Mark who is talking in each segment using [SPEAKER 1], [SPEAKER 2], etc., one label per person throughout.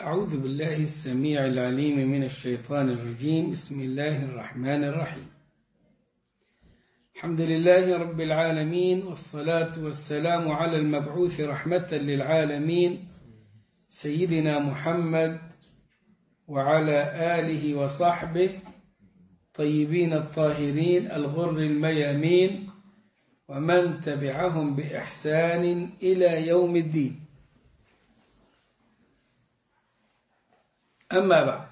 [SPEAKER 1] أعوذ بالله السميع العليم من الشيطان الرجيم بسم الله الرحمن الرحيم الحمد لله رب العالمين والصلاة والسلام على المبعوث رحمة للعالمين سيدنا محمد وعلى آله وصحبه طيبين الطاهرين الغر الميامين ومن تبعهم بإحسان إلى يوم الدين أما بعد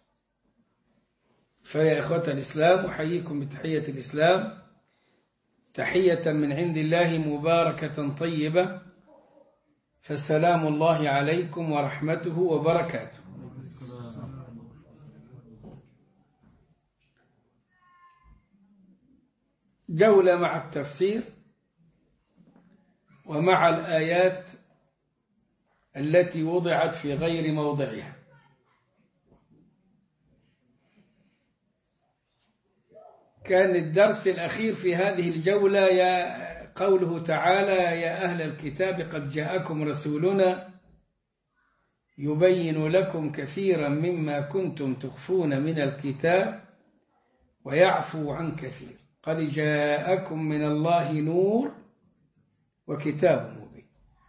[SPEAKER 1] فيا إخوة الإسلام أحييكم بتحية الإسلام تحية من عند الله مباركة طيبة فسلام الله عليكم ورحمته وبركاته جولة مع التفسير ومع الآيات التي وضعت في غير موضعها كان الدرس الأخير في هذه الجولة يا قوله تعالى يا أهل الكتاب قد جاءكم رسولنا يبين لكم كثيرا مما كنتم تخفون من الكتاب ويعفو عن كثير قد جاءكم من الله نور وكتاب مبين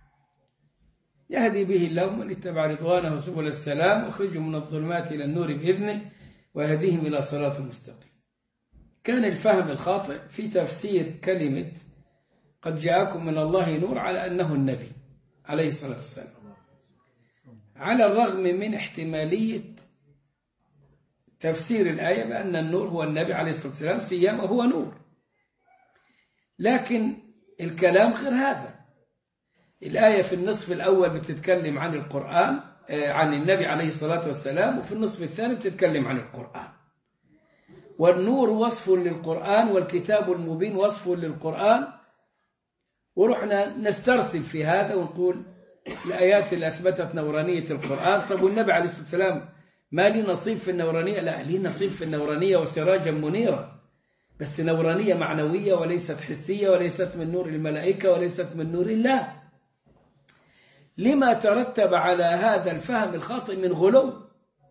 [SPEAKER 1] يهدي به الله من اتبع رضوانه سبل السلام وخرجهم من الظلمات إلى النور بإذنه ويهديهم إلى صراط مستقيم كان الفهم الخاطئ في تفسير كلمة قد جاءكم من الله نور على أنه النبي عليه الصلاة والسلام على الرغم من احتمالية تفسير الآية بأن النور هو النبي عليه الصلاة والسلام سيما هو نور لكن الكلام غير هذا الآية في النصف الأول بتتكلم عن القرآن عن النبي عليه الصلاة والسلام وفي النصف الثاني بتتكلم عن القرآن والنور وصف للقرآن والكتاب المبين وصف للقرآن ورحنا نسترسل في هذا ونقول الآيات اللي أثبتت نورانية القرآن طب والنبي عليه الصلاة والسلام ما لي نصيب في النورانية لا لي نصيب في النورانية وسراجا منيرا بس نورانية معنوية وليست حسية وليست من نور الملائكة وليست من نور الله لما ترتب على هذا الفهم الخاطئ من غلو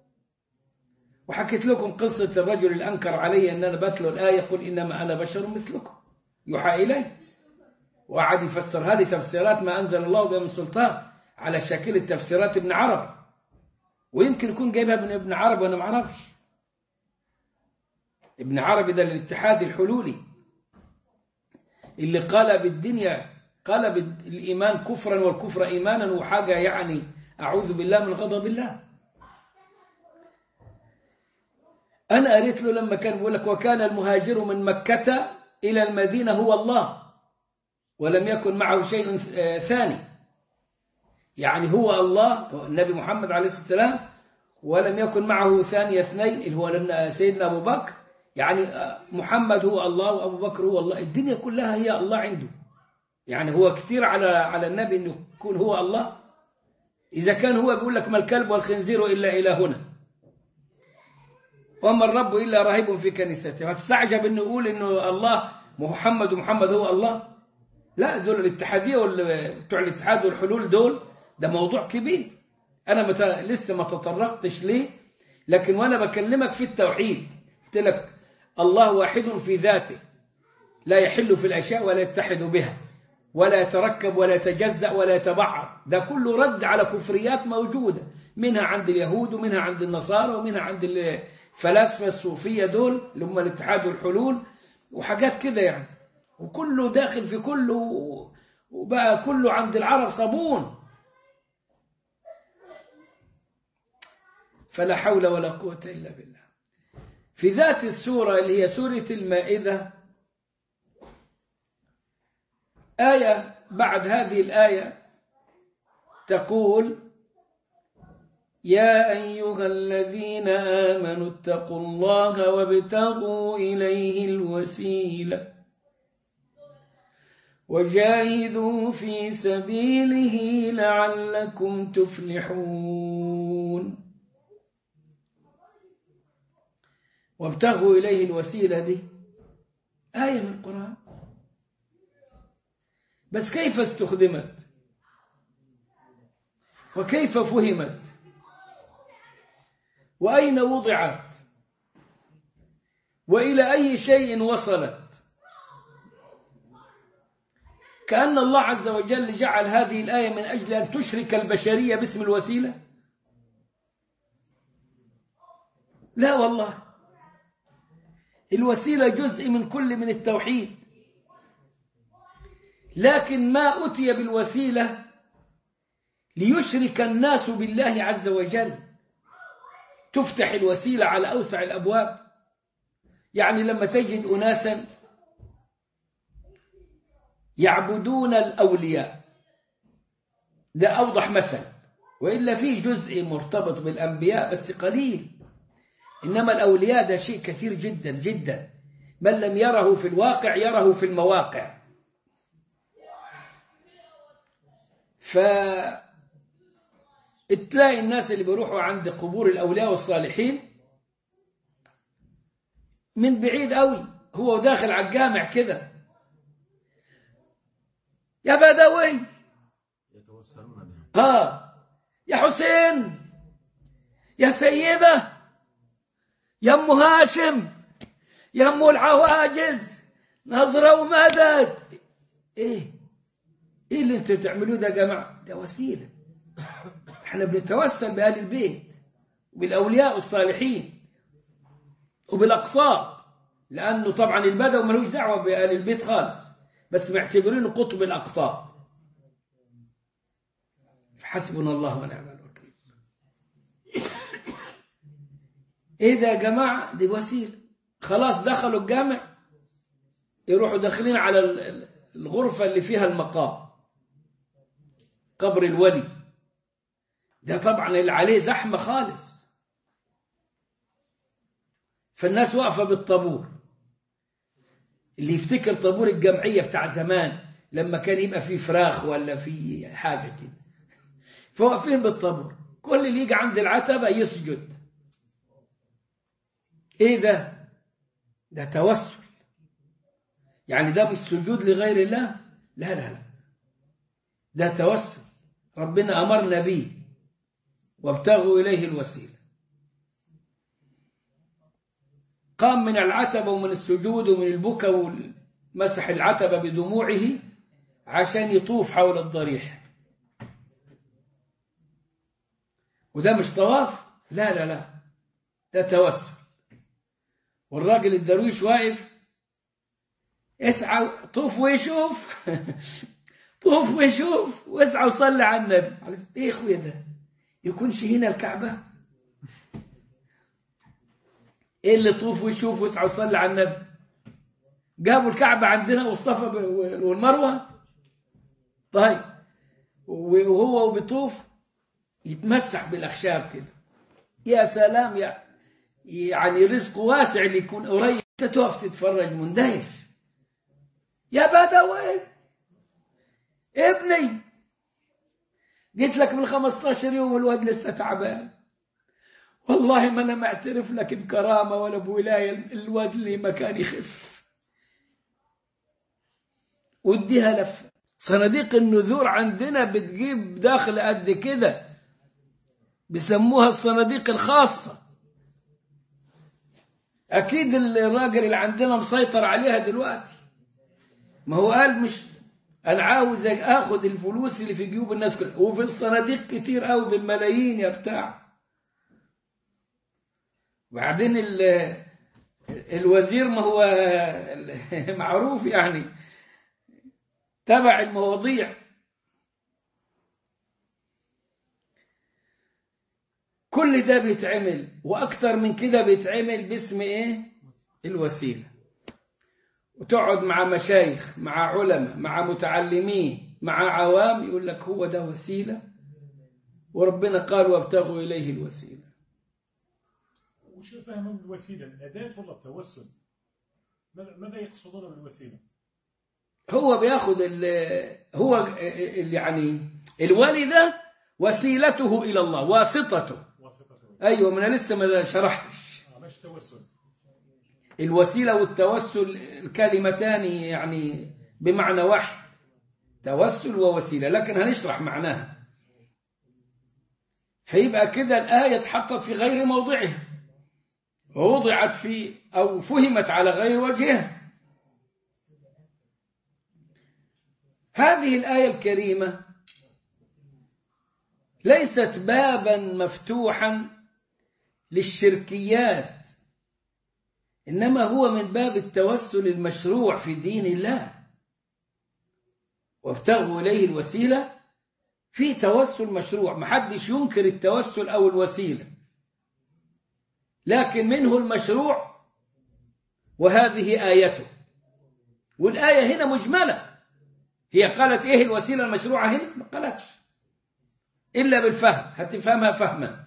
[SPEAKER 1] وحكيت لكم قصة الرجل اللي أنكر علي أن أنا بتلو الآية قل إنما أنا بشر مثلكم يوحى إلي وقعد يفسر هذه تفسيرات ما أنزل الله بها من سلطان على شكل تفسيرات ابن عرب ويمكن يكون جايبها من ابن عرب وأنا ما أعرفش ابن عربي ده الاتحاد الحلولي اللي قلب الدنيا قلب الإيمان كفرا والكفر إيمانا وحاجة يعني أعوذ بالله من غضب الله أنا قريت له لما كان بيقول لك وكان المهاجر من مكة إلى المدينة هو الله ولم يكن معه شيء ثاني يعني هو الله النبي محمد عليه الصلاة والسلام ولم يكن معه ثاني اثنين اللي هو سيدنا أبو بكر يعني محمد هو الله وأبو بكر هو الله الدنيا كلها هي الله عنده يعني هو كثير على على النبي أنه يكون هو الله إذا كان هو بيقول لك ما الكلب والخنزير إلا إلهنا وما الرب إلا راهب في كنيسته فتستعجب أنه يقول أنه الله محمد ومحمد هو الله لا دول الاتحادية بتوع الاتحاد والحلول دول ده موضوع كبير أنا مت... لسه ما تطرقتش ليه لكن وأنا بكلمك في التوحيد قلت لك الله واحد في ذاته لا يحل في الأشياء ولا يتحد بها ولا يتركب ولا يتجزأ ولا يتبعض ده كله رد على كفريات موجودة منها عند اليهود ومنها عند النصارى ومنها عند الفلاسفة الصوفية دول اللي هم الاتحاد والحلول وحاجات كده يعني وكله داخل في كله وبقى كله عند العرب صابون فلا حول ولا قوة إلا بالله في ذات السورة اللي هي سورة المائدة آية بعد هذه الآية تقول يا أيها الذين آمنوا اتقوا الله وابتغوا إليه الوسيلة وجاهدوا في سبيله لعلكم تفلحون وابتغوا إليه الوسيلة دي آية من القرآن بس كيف استخدمت وكيف فهمت وأين وضعت وإلى أي شيء وصلت كأن الله عز وجل جعل هذه الآية من أجل أن تشرك البشرية باسم الوسيلة لا والله الوسيلة جزء من كل من التوحيد لكن ما أتي بالوسيلة ليشرك الناس بالله عز وجل تفتح الوسيلة على أوسع الأبواب يعني لما تجد أناسا يعبدون الأولياء ده أوضح مثل وإلا فيه جزء مرتبط بالأنبياء بس قليل إنما الأولياء ده شيء كثير جدا جدا من لم يره في الواقع يره في المواقع ف تلاقي الناس اللي بيروحوا عند قبور الأولياء والصالحين من بعيد قوي هو داخل على الجامع كده يا بدوي ها يا حسين يا سيدة يا ام هاشم يا ام العواجز نظرة ومدد ايه ايه اللي انتوا بتعملوه ده يا جماعه ده وسيله احنا بنتوسل بآل البيت وبالأولياء الصالحين وبالأقطاب لأنه طبعا البدو ملوش دعوة بآل البيت خالص بس معتبرينه قطب الأقطاب فحسبنا الله ونعم الوكيل ايه ده يا جماعة دي وسيلة خلاص دخلوا الجامع يروحوا داخلين على الغرفة اللي فيها المقام قبر الولي ده طبعا اللي عليه زحمة خالص فالناس واقفة بالطابور اللي يفتكر طابور الجمعية بتاع زمان لما كان يبقى فيه فراخ ولا فيه حاجة كده فواقفين بالطابور كل اللي يجي عند العتبة يسجد ايه ده ده توسل يعني ده مش سجود لغير الله لا لا لا ده توسل ربنا أمرنا به وابتغوا إليه الوسيلة قام من العتبة ومن السجود ومن البكاء ومسح العتبة بدموعه عشان يطوف حول الضريح وده مش طواف لا لا لا ده توسل والراجل الدرويش واقف اسعى طوف ويشوف طوف ويشوف واسعى وصلي على النبي ايه يا اخويا ده يكونش هنا الكعبة ايه اللي طوف ويشوف واسعى وصلي على النبي جابوا الكعبة عندنا والصفا والمروة طيب وهو بيطوف يتمسح بالأخشاب كده يا سلام يا يعني رزق واسع اللي يكون قريب انت تقف تتفرج مندهش يا بدوي ابني قلت لك من 15 يوم الواد لسه تعبان والله ما انا معترف لك بكرامه ولا بولايه الواد اللي مكان يخف وديها لفه صناديق النذور عندنا بتجيب داخل قد كده بيسموها الصناديق الخاصه اكيد الراجل اللي عندنا مسيطر عليها دلوقتي ما هو قال مش انا عاوز اخد الفلوس اللي في جيوب الناس كلها وفي الصناديق كتير قوي بالملايين يا بتاع وبعدين الوزير ما هو معروف يعني تبع المواضيع كل ده بيتعمل واكتر من كده بيتعمل باسم ايه الوسيله وتقعد مع مشايخ مع علماء مع متعلمين مع عوام يقول لك هو ده وسيله وربنا قال وابتغوا اليه الوسيله
[SPEAKER 2] وش فهم الوسيله الاداه ولا التوسل ماذا يقصدون بالوسيله
[SPEAKER 1] هو بياخد ال هو ال يعني الولي ده وسيلته الى الله واسطته ايوه ما انا لسه ما شرحتش
[SPEAKER 2] مش توسل
[SPEAKER 1] الوسيله والتوسل الكلمتان يعني بمعنى واحد توسل ووسيله لكن هنشرح معناها فيبقى كده الآية اتحطت في غير موضعها ووضعت في أو فهمت على غير وجهها هذه الآية الكريمة ليست بابا مفتوحا للشركيات إنما هو من باب التوسل المشروع في دين الله وابتغوا إليه الوسيلة في توسل مشروع محدش ينكر التوسل أو الوسيلة لكن منه المشروع وهذه آيته والآية هنا مجملة هي قالت إيه الوسيلة المشروعة هنا ما قالتش إلا بالفهم هتفهمها فهما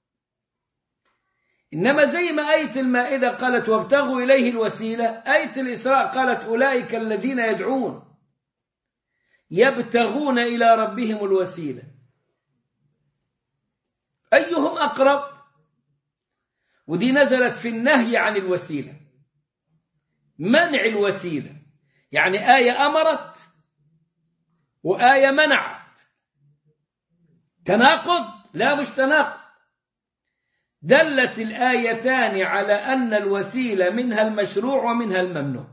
[SPEAKER 1] إنما زي ما آية المائدة قالت وابتغوا إليه الوسيلة آية الإسراء قالت أولئك الذين يدعون يبتغون إلى ربهم الوسيلة أيهم أقرب ودي نزلت في النهي عن الوسيلة منع الوسيلة يعني آية أمرت وآية منعت تناقض لا مش تناقض دلت الآيتان على أن الوسيلة منها المشروع ومنها الممنوع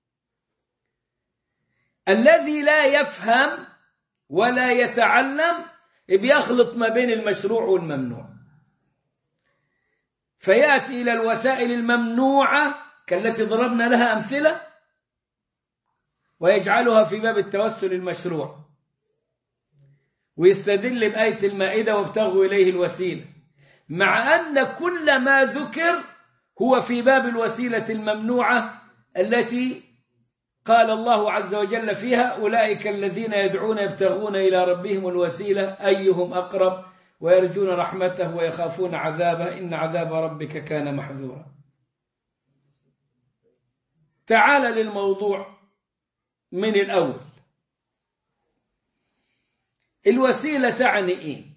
[SPEAKER 1] الذي لا يفهم ولا يتعلم بيخلط ما بين المشروع والممنوع فيأتي إلى الوسائل الممنوعة كالتي ضربنا لها أمثلة ويجعلها في باب التوسل المشروع ويستدل بآية المائدة وابتغوا إليه الوسيلة مع أن كل ما ذكر هو في باب الوسيلة الممنوعة التي قال الله عز وجل فيها أولئك الذين يدعون يبتغون إلى ربهم الوسيلة أيهم أقرب ويرجون رحمته ويخافون عذابه إن عذاب ربك كان محذورا تعال للموضوع من الأول الوسيلة تعني إيه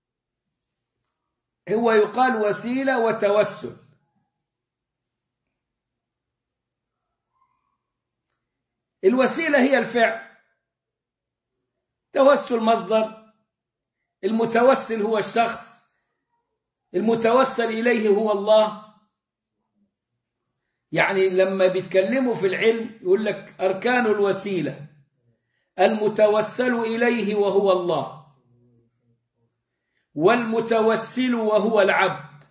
[SPEAKER 1] هو يقال وسيلة وتوسل الوسيلة هي الفعل توسل مصدر المتوسل هو الشخص المتوسل إليه هو الله يعني لما بيتكلموا في العلم يقول لك أركان الوسيلة المتوسل إليه وهو الله والمتوسل وهو العبد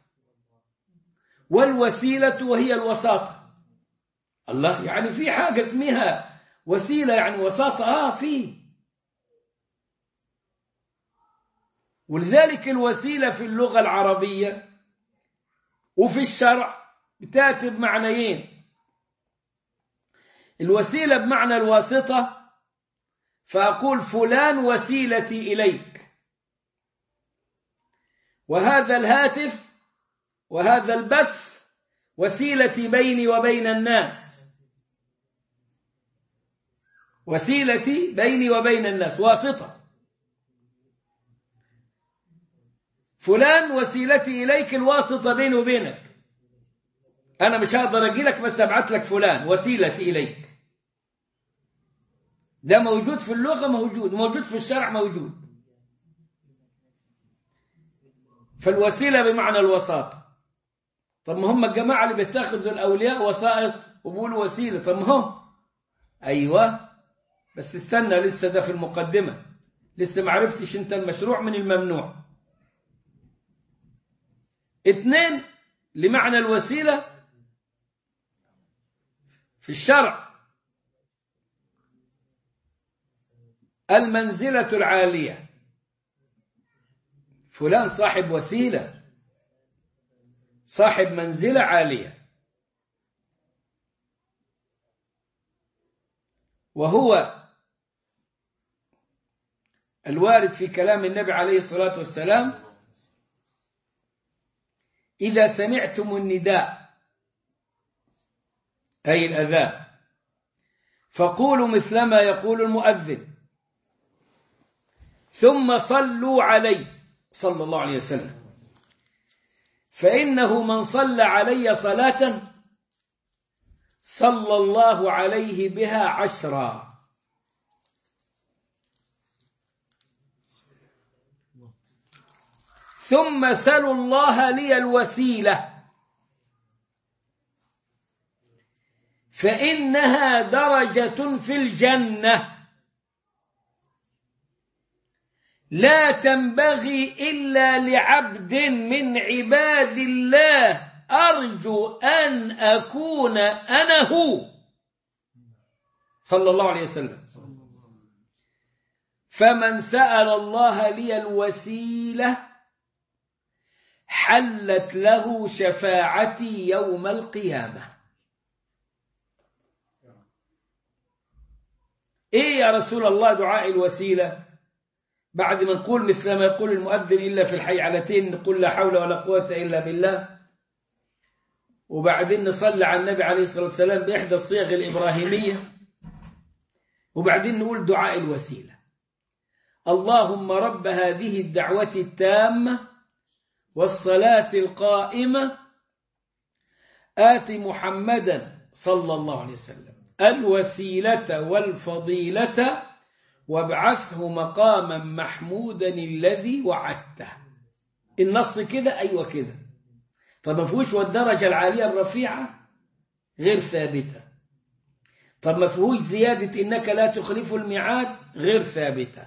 [SPEAKER 1] والوسيلة وهي الوساطة الله يعني في حاجة اسمها وسيلة يعني وساطة آه في ولذلك الوسيلة في اللغة العربية وفي الشرع بتأتي بمعنيين الوسيلة بمعنى الواسطة فأقول فلان وسيلتي إليك وهذا الهاتف وهذا البث وسيلتي بيني وبين الناس وسيلتي بيني وبين الناس واسطة فلان وسيلتي إليك الواسطة بيني وبينك أنا مش هقدر أجي لك بس أبعت لك فلان وسيلتي إليك ده موجود في اللغة موجود موجود في الشرع موجود فالوسيلة بمعنى الوساطة طب ما هم الجماعة اللي بيتخذوا الأولياء وسائط وبيقولوا وسيلة طب ما هم أيوة بس استنى لسه ده في المقدمة لسه ما عرفتش أنت المشروع من الممنوع اثنين لمعنى الوسيلة في الشرع المنزلة العالية فلان صاحب وسيلة صاحب منزلة عالية وهو الوارد في كلام النبي عليه الصلاة والسلام إذا سمعتم النداء أي الأذان فقولوا مثلما يقول المؤذن ثم صلوا عليه صلى الله عليه وسلم فإنه من صلى علي صلاة صلى الله عليه بها عشرا ثم سلوا الله لي الوسيلة فإنها درجة في الجنة لا تنبغي إلا لعبد من عباد الله أرجو أن أكون أنا هو صلى الله عليه وسلم فمن سأل الله لي الوسيلة حلت له شفاعتي يوم القيامة إيه يا رسول الله دعاء الوسيلة بعد ما نقول مثل ما يقول المؤذن إلا في الحيعلتين نقول لا حول ولا قوة إلا بالله وبعدين نصلي على النبي عليه الصلاة والسلام بإحدى الصيغ الإبراهيمية وبعدين نقول دعاء الوسيلة اللهم رب هذه الدعوة التامة والصلاة القائمة آت محمدا صلى الله عليه وسلم الوسيلة والفضيلة وابعثه مقاما محمودا الذي وعدته النص كده أيوة كده طب ما فيهوش والدرجة العالية الرفيعة غير ثابتة طب ما فيهوش زيادة إنك لا تخلف الميعاد غير ثابتة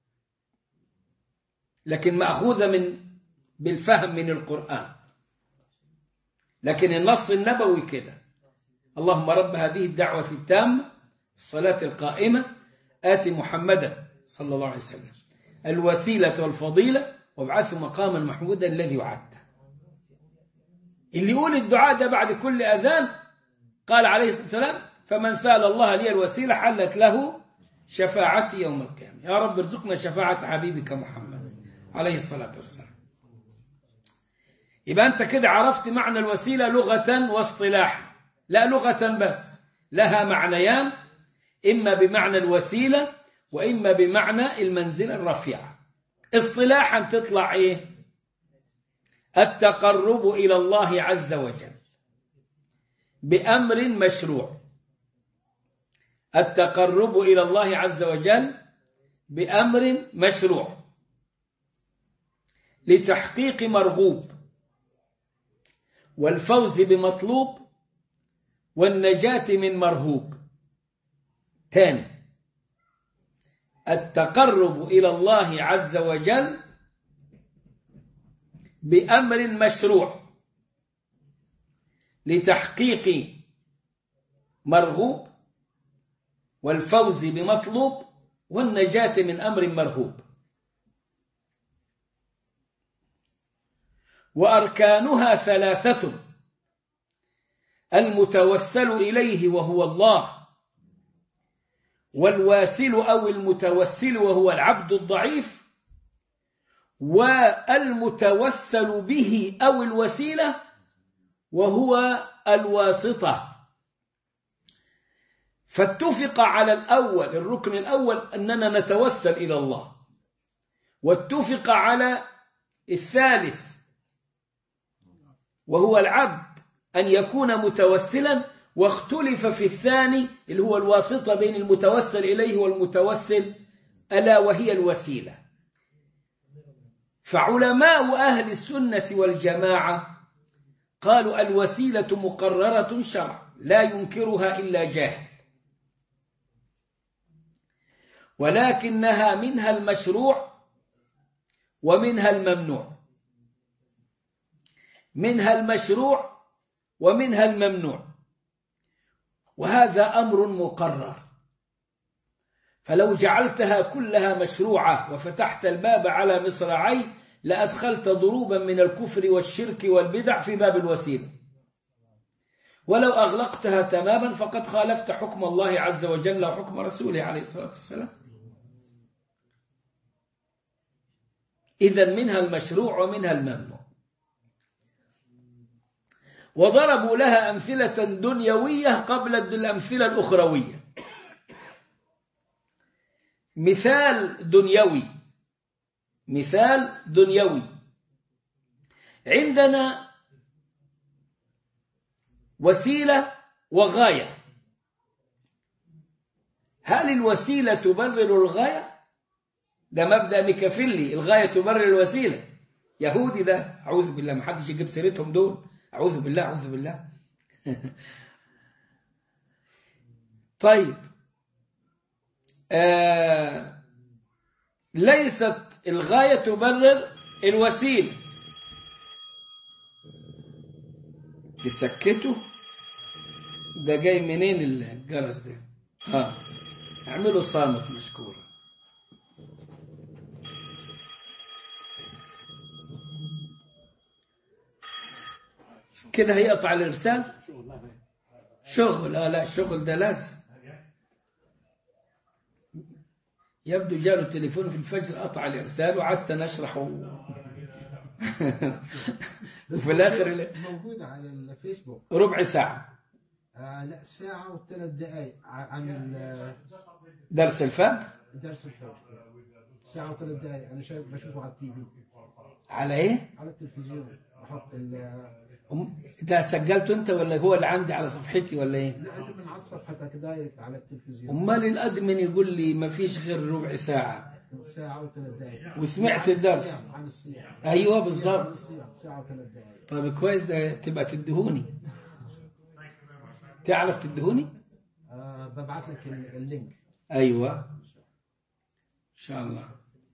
[SPEAKER 1] لكن مأخوذة من بالفهم من القرآن لكن النص النبوي كده اللهم رب هذه الدعوة التامة الصلاة القائمة آت محمدا صلى الله عليه وسلم الوسيلة والفضيلة وابعثه مقاما محمودا الذي وعدته اللي يقول الدعاء ده بعد كل أذان قال عليه الصلاة والسلام فمن سأل الله لي الوسيلة حلت له شفاعتي يوم القيامة يا رب ارزقنا شفاعة حبيبك محمد عليه الصلاة والسلام يبقى أنت كده عرفت معنى الوسيلة لغة واصطلاحا لا لغة بس لها معنيان إما بمعنى الوسيلة وإما بمعنى المنزلة الرفيعة اصطلاحا تطلع إيه التقرب إلى الله عز وجل بأمر مشروع التقرب إلى الله عز وجل بأمر مشروع لتحقيق مرغوب والفوز بمطلوب والنجاة من مرهوب ثاني التقرب إلى الله عز وجل بأمر مشروع لتحقيق مرغوب والفوز بمطلوب والنجاة من أمر مرهوب وأركانها ثلاثة المتوسل إليه وهو الله والواسل أو المتوسل وهو العبد الضعيف والمتوسل به أو الوسيلة وهو الواسطة فاتفق على الأول الركن الأول أننا نتوسل إلى الله واتفق على الثالث وهو العبد أن يكون متوسلا واختلف في الثاني اللي هو الواسطة بين المتوسل إليه والمتوسل ألا وهي الوسيلة فعلماء أهل السنة والجماعة قالوا الوسيلة مقررة شرع لا ينكرها إلا جاهل ولكنها منها المشروع ومنها الممنوع منها المشروع ومنها الممنوع وهذا أمر مقرر فلو جعلتها كلها مشروعة وفتحت الباب على مصراعي لأدخلت ضروبا من الكفر والشرك والبدع في باب الوسيلة ولو أغلقتها تماما فقد خالفت حكم الله عز وجل وحكم رسوله عليه الصلاة والسلام إذا منها المشروع ومنها الممنوع وضربوا لها أمثلة دنيوية قبل الأمثلة الأخروية مثال دنيوي مثال دنيوي عندنا وسيلة وغاية هل الوسيلة تبرر الغاية؟ ده مبدأ ميكافيلي الغاية تبرر الوسيلة يهودي ده اعوذ بالله ما حدش يجيب سيرتهم دول اعوذ بالله اعوذ بالله طيب آه ليست الغايه تبرر الوسيله تسكته ده جاي منين الجرس ده اه اعملوا صامت مشكورة كده هيقطع الإرسال
[SPEAKER 2] شغل لا لا.
[SPEAKER 1] شغل آه لا الشغل ده لازم يبدو جاله تليفون في الفجر قطع الإرسال وقعدت نشرح و... وفي الآخر ال-
[SPEAKER 3] موجودة على الفيسبوك
[SPEAKER 1] ربع ساعة
[SPEAKER 3] آه لا ساعة وثلاث دقائق ع- عن ال-
[SPEAKER 1] درس الفجر
[SPEAKER 3] درس الفجر ساعة وثلاث دقائق أنا شايف بشوفه على التي في
[SPEAKER 1] على إيه؟
[SPEAKER 3] على التلفزيون بحط ال
[SPEAKER 1] أم- ده سجلته أنت ولا هو اللي عندي على صفحتي ولا إيه؟
[SPEAKER 3] لا أنا من على صفحتك دايركت على التلفزيون
[SPEAKER 1] أمال الأدمن يقول لي ما فيش غير ربع ساعة
[SPEAKER 3] ساعة وثلاث دقائق
[SPEAKER 1] وسمعت
[SPEAKER 3] عن
[SPEAKER 1] الدرس
[SPEAKER 3] الصيام، عن الصيام
[SPEAKER 1] أيوه
[SPEAKER 3] عن
[SPEAKER 1] بالظبط
[SPEAKER 3] الصيام ساعة وثلاث دقائق
[SPEAKER 1] طيب كويس ده تبقى تدهوني تعرف تدهوني
[SPEAKER 3] آه ببعث لك ال- اللينك
[SPEAKER 1] ايوه ان شاء الله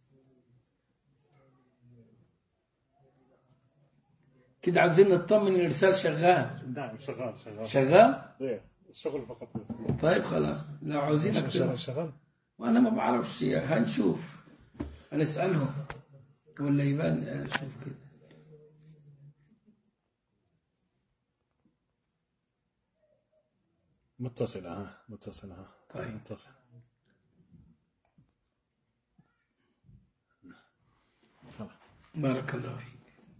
[SPEAKER 1] كده عايزين نطمن الارسال شغال
[SPEAKER 2] نعم شغال شغال
[SPEAKER 1] شغال
[SPEAKER 2] ايه الشغل فقط بس
[SPEAKER 1] طيب خلاص لو عاوزين اكتبه
[SPEAKER 2] شغال شغال
[SPEAKER 1] وانا ما بعرفش هنشوف هنسالهم ولا يبان اشوف كده
[SPEAKER 2] متصلة ها متصلة ها
[SPEAKER 1] طيب.
[SPEAKER 2] متصل خلاص
[SPEAKER 1] بارك الله فيك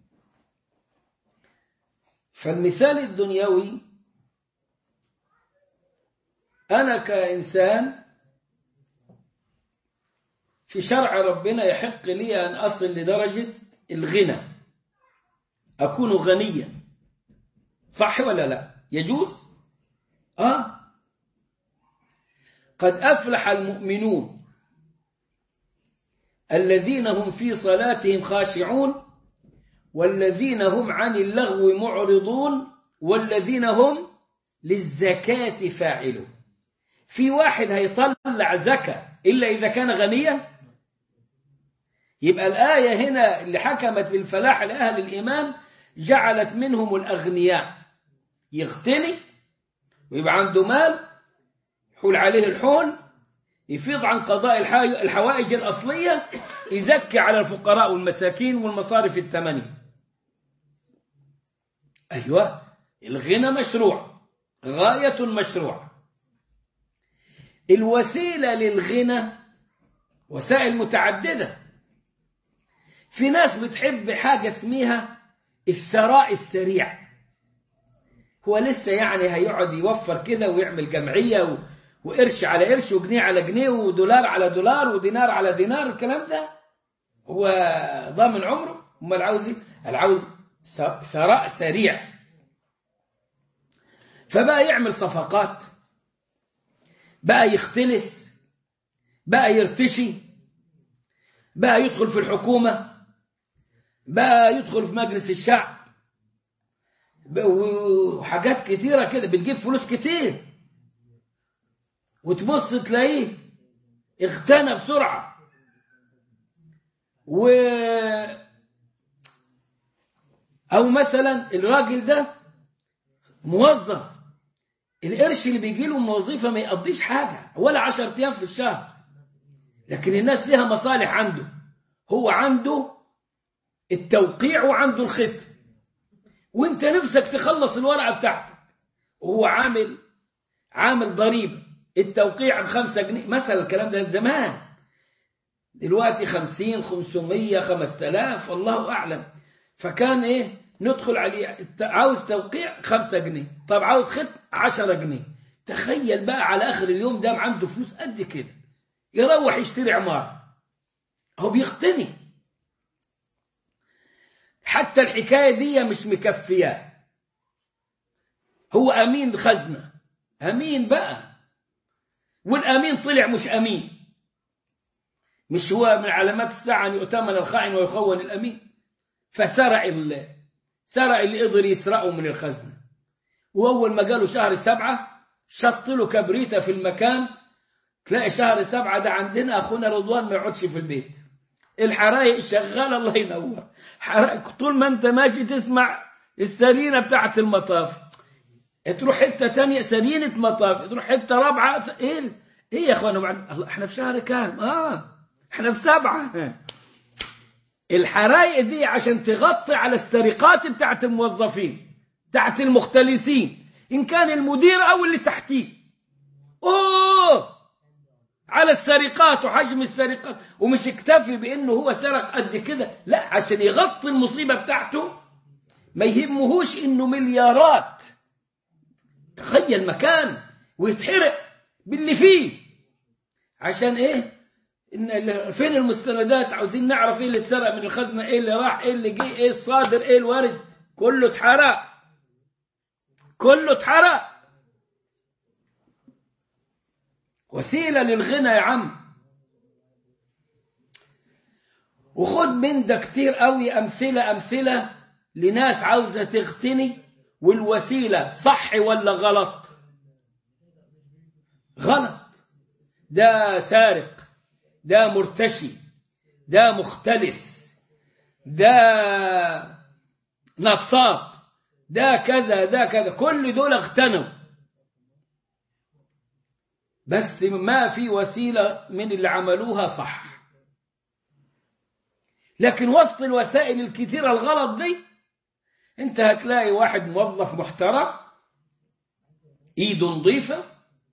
[SPEAKER 1] فالمثال الدنيوي أنا كإنسان في شرع ربنا يحق لي أن أصل لدرجة الغنى أكون غنيا صح ولا لا يجوز آه قد أفلح المؤمنون الذين هم في صلاتهم خاشعون والذين هم عن اللغو معرضون والذين هم للزكاة فاعلون في واحد هيطلع زكاة إلا إذا كان غنيا يبقى الآية هنا اللي حكمت بالفلاح لأهل الإيمان جعلت منهم الأغنياء يغتني ويبقى عنده مال يحول عليه الحول يفيض عن قضاء الحا- الحوائج الأصلية يزكي على الفقراء والمساكين والمصارف الثمانية أيوة الغنى مشروع غاية مشروع الوسيلة للغنى وسائل متعددة في ناس بتحب حاجة اسمها الثراء السريع هو لسه يعني هيقعد يوفر كده ويعمل جمعية و... وقرش على قرش وجنيه على جنيه ودولار على دولار ودينار على دينار الكلام ده هو ضامن عمره امال عاوز ايه؟ قال عاوز ث- ثراء سريع فبقى يعمل صفقات بقى يختلس بقى يرتشي بقى يدخل في الحكومة بقى يدخل في مجلس الشعب بقى وحاجات كتيرة كده بتجيب فلوس كتير وتبص تلاقيه اغتنى بسرعة و أو مثلا الراجل ده موظف القرش اللي بيجي له من وظيفة ما يقضيش حاجة ولا عشر أيام في الشهر لكن الناس لها مصالح عنده هو عنده التوقيع وعنده الختم وانت نفسك تخلص الورقة بتاعتك وهو عامل عامل ضريبة التوقيع بخمسة جنيه مثلا الكلام ده زمان دلوقتي خمسين خمسمية خمسة آلاف الله أعلم فكان إيه ندخل عليه الت- عاوز توقيع خمسة جنيه طب عاوز ختم عشرة جنيه تخيل بقى على آخر اليوم ده عنده فلوس قد كده يروح يشتري عمارة هو بيقتني حتى الحكاية دي مش مكفياه هو أمين خزنة أمين بقى والأمين طلع مش أمين مش هو من علامات الساعة أن يؤتمن الخائن ويخون الأمين فسرق ال... سرق اللي قدر يسرقه من الخزنة وأول ما جاله شهر سبعة شط له كبريتة في المكان تلاقي شهر سبعة ده عندنا أخونا رضوان ما يقعدش في البيت الحرايق شغالة الله ينور حرائق طول ما أنت ماشي تسمع السرينة بتاعت المطاف تروح حتة تانية سرينة مطاف تروح حتة رابعة س- إيه ال- إيه يا أخوانا بعد الله إحنا في شهر كام آه إحنا في سبعة الحرايق دي عشان تغطي على السرقات بتاعت الموظفين بتاعت المختلسين إن كان المدير أو اللي تحتيه أوه على السرقات وحجم السرقات ومش اكتفي بأنه هو سرق قد كده لا عشان يغطي المصيبة بتاعته ما يهمهوش إنه مليارات تخيل مكان ويتحرق باللي فيه عشان ايه إن ال- فين المستندات عاوزين نعرف ايه اللي اتسرق من الخزنه ايه اللي راح ايه اللي جه ايه الصادر ايه الوارد كله اتحرق كله اتحرق وسيله للغنى يا عم وخد من ده كتير قوي امثله امثله لناس عاوزه تغتني والوسيله صح ولا غلط غلط ده سارق ده مرتشي ده مختلس ده نصاب ده كذا ده كذا كل دول اغتنوا بس ما في وسيلة من اللي عملوها صح لكن وسط الوسائل الكثيرة الغلط دي انت هتلاقي واحد موظف محترم ايده نظيفه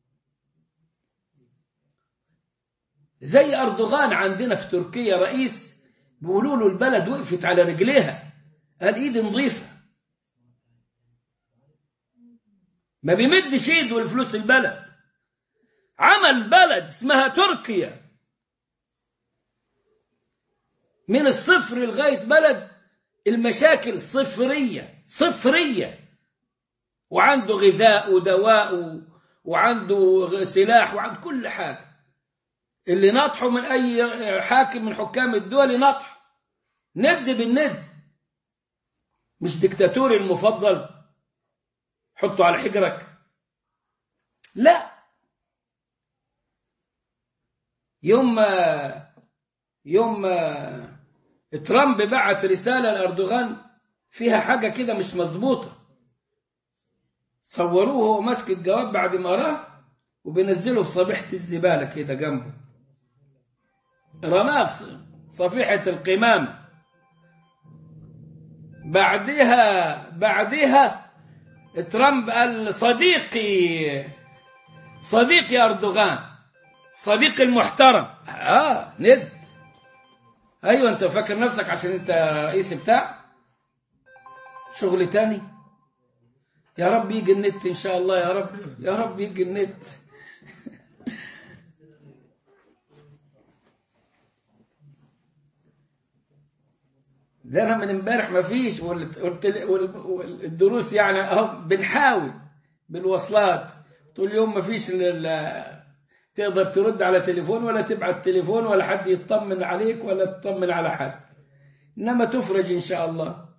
[SPEAKER 1] زي أردوغان عندنا في تركيا رئيس بيقولوا له البلد وقفت على رجليها قال ايدي نظيفة ما بيمدش ايده لفلوس البلد عمل بلد اسمها تركيا من الصفر لغاية بلد المشاكل صفرية صفرية وعنده غذاء ودواء و- وعنده سلاح وعنده كل حاجة اللي نطحه من اي حاكم من حكام الدول ينطح ند بالند مش دكتاتوري المفضل حطه على حجرك لا يوم ما يوم ما ترامب بعت رسالة لأردوغان فيها حاجة كده مش مظبوطة صوروه وهو ماسك الجواب بعد ما قراه وبينزله في صفيحة الزبالة كده جنبه رماه في صفيحة القمامة بعدها بعدها ترامب قال صديقي صديقي أردوغان صديقي المحترم اه ند ايوه انت فاكر نفسك عشان انت رئيس بتاع شغل تاني يا رب يجي النت ان شاء الله يا رب يا رب يجي النت ده انا من امبارح ما فيش وال- والتل- وال- والدروس يعني اهو بنحاول بالوصلات طول اليوم ما فيش ال- ال- تقدر ترد على تليفون ولا تبعت تليفون ولا حد يطمن عليك ولا تطمن على حد انما تفرج ان شاء الله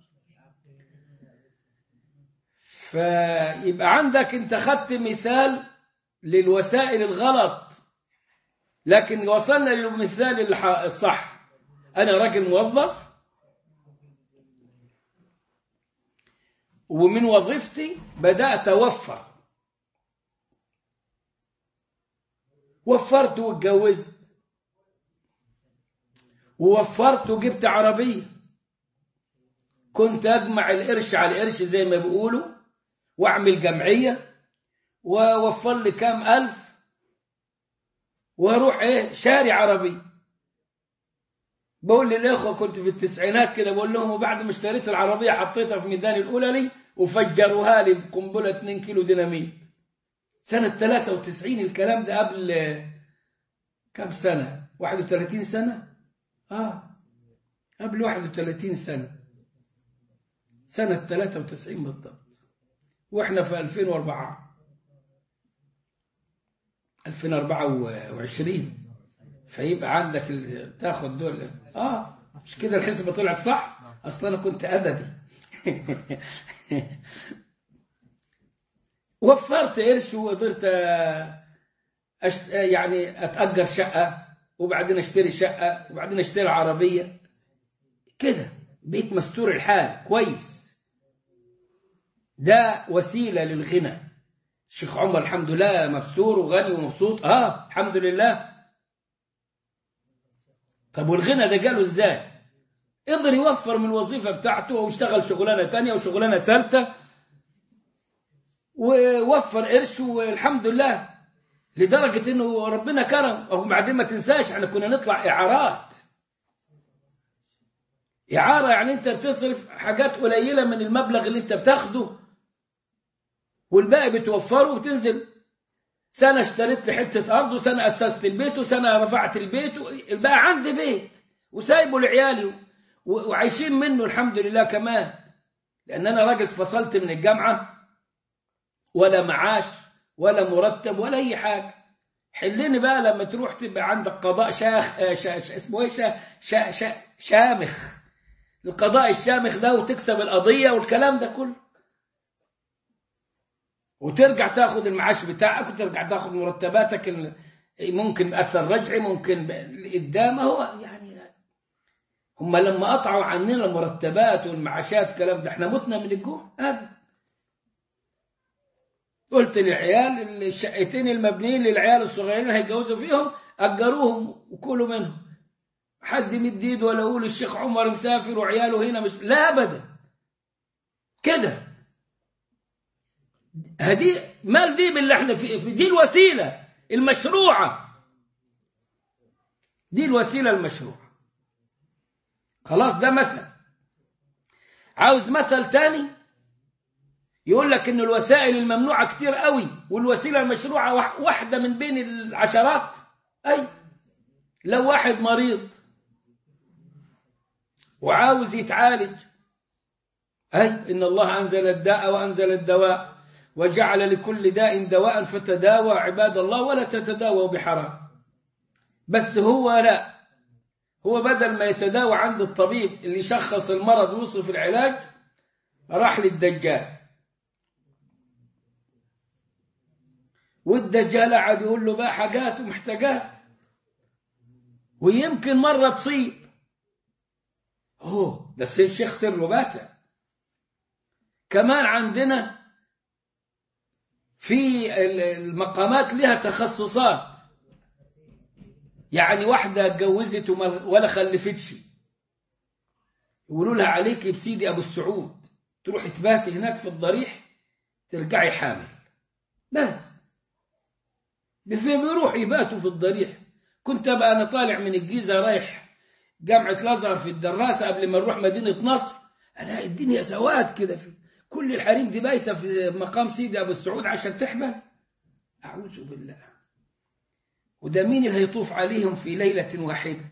[SPEAKER 1] فيبقى عندك انت خدت مثال للوسائل الغلط لكن وصلنا للمثال الح- الصح انا راجل موظف ومن وظيفتي بدأت أوفر وفرت واتجوزت ووفرت وجبت عربية كنت أجمع القرش على القرش زي ما بيقولوا وأعمل جمعية ووفر لي كام ألف وأروح إيه شاري عربية بقول للإخوة كنت في التسعينات كده بقول لهم وبعد ما اشتريت العربية حطيتها في ميدان الأولى لي وفجروها لي بقنبلة 2 كيلو ديناميت سنة 93 الكلام ده قبل كم سنة 31 سنة آه قبل 31 سنة سنة 93 بالضبط واحنا في 2004 2024 فيبقى عندك ال- تاخد دول اه مش كده الحسبة طلعت صح اصلا انا كنت ادبي وفرت قرش وقدرت أشت... يعني اتاجر شقه وبعدين اشتري شقه وبعدين اشتري عربيه كده بقيت مستور الحال كويس ده وسيله للغنى الشيخ عمر الحمد لله مستور وغني ومبسوط اه الحمد لله طب والغنى ده جاله ازاي قدر يوفر من الوظيفة بتاعته واشتغل شغلانة تانية وشغلانة تالتة ووفر قرش والحمد لله لدرجة انه ربنا كرم وبعدين ما تنساش احنا كنا نطلع اعارات اعارة يعني انت بتصرف حاجات قليلة من المبلغ اللي انت بتاخده والباقي بتوفره وتنزل سنة اشتريت لي حتة أرض وسنة أسست البيت وسنة رفعت البيت الباقي عندي بيت وسايبه لعيالي وعايشين منه الحمد لله كمان لأن أنا راجل اتفصلت من الجامعة ولا معاش ولا مرتب ولا أي حاجة حلني بقى لما تروح تبقى عندك قضاء شاخ شا شا اسمه ايه شا شا شا شامخ القضاء الشامخ ده وتكسب القضية والكلام ده كله وترجع تاخد المعاش بتاعك وترجع تاخد مرتباتك ممكن اثر رجعي ممكن قدام هو يعني هم لما قطعوا عننا المرتبات والمعاشات والكلام ده احنا متنا من الجوع ابدا قلت للعيال الشقتين المبنيين للعيال الصغيرين هيتجوزوا فيهم اجروهم وكلوا منهم حد مد ايده ولا يقول الشيخ عمر مسافر وعياله هنا مش لا ابدا كده هذه مال دي باللي احنا فيه دي الوسيله المشروعه دي الوسيله المشروعه خلاص ده مثل عاوز مثل تاني يقول لك ان الوسائل الممنوعه كتير قوي والوسيله المشروعه واحده من بين العشرات اي لو واحد مريض وعاوز يتعالج اي ان الله انزل الداء وانزل الدواء وجعل لكل داء دواء فتداوى عباد الله ولا تتداووا بحرام بس هو لا هو بدل ما يتداوى عند الطبيب اللي يشخص المرض ويوصف العلاج راح للدجال والدجال قعد يقول له بقى حاجات ومحتاجات ويمكن مرة تصيب اوه ده الشيخ سر باتع كمان عندنا في المقامات لها تخصصات يعني واحدة اتجوزت ولا خلفتش يقولوا لها عليك بسيدي أبو السعود تروح تباتي هناك في الضريح ترجعي حامل بس بيروح يباتوا في الضريح كنت أبقى أنا طالع من الجيزة رايح جامعة الأزهر في الدراسة قبل ما نروح مدينة نصر ألاقي الدنيا سواد كده في كل الحريم دي بايته في مقام سيدي أبو السعود عشان تحمل أعوذ بالله وده مين اللي هيطوف عليهم في ليلة واحدة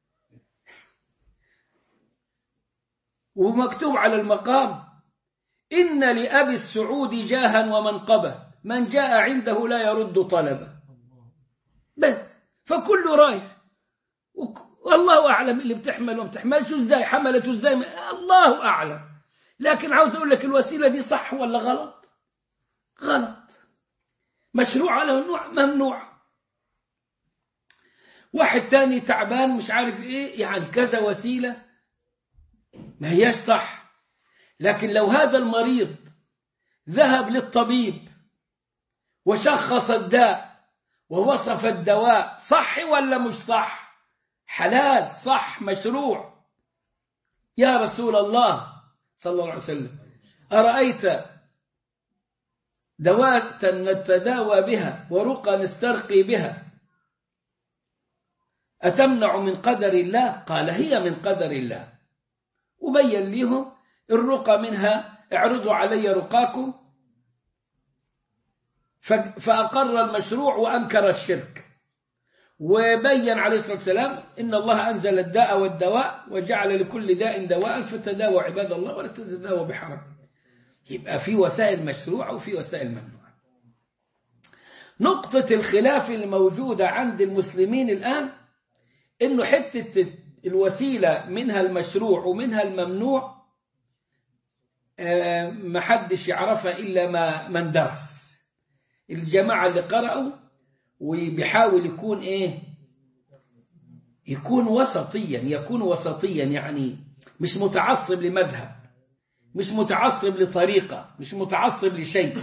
[SPEAKER 1] ومكتوب على المقام إن لأبي السعود جاها ومنقبة من جاء عنده لا يرد طلبه بس فكله رايح والله أعلم اللي بتحمل وما بتحملش ازاي حملته ازاي الله أعلم لكن عاوز أقول لك الوسيلة دي صح ولا غلط غلط مشروع على ممنوع ممنوع واحد تاني تعبان مش عارف ايه يعني كذا وسيلة ما هياش صح لكن لو هذا المريض ذهب للطبيب وشخص الداء ووصف الدواء صح ولا مش صح حلال صح مشروع يا رسول الله صلى الله عليه وسلم أرأيت دوات نتداوى بها ورقى نسترقي بها أتمنع من قدر الله قال هي من قدر الله وبين لهم الرقى منها اعرضوا علي رقاكم فأقر المشروع وأنكر الشرك وبين عليه الصلاة والسلام إن الله أنزل الداء والدواء وجعل لكل داء دواء فتداوى عباد الله ولا تتداوى بحرج يبقى في وسائل مشروعة وفي وسائل ممنوعة نقطة الخلاف اللي موجودة عند المسلمين الآن إنه حتة الوسيلة منها المشروع ومنها الممنوع آه، محدش يعرفها إلا ما من درس الجماعة اللي قرأوا وبيحاول يكون إيه يكون وسطيا يكون وسطيا يعني مش متعصب لمذهب مش متعصب لطريقة مش متعصب لشيء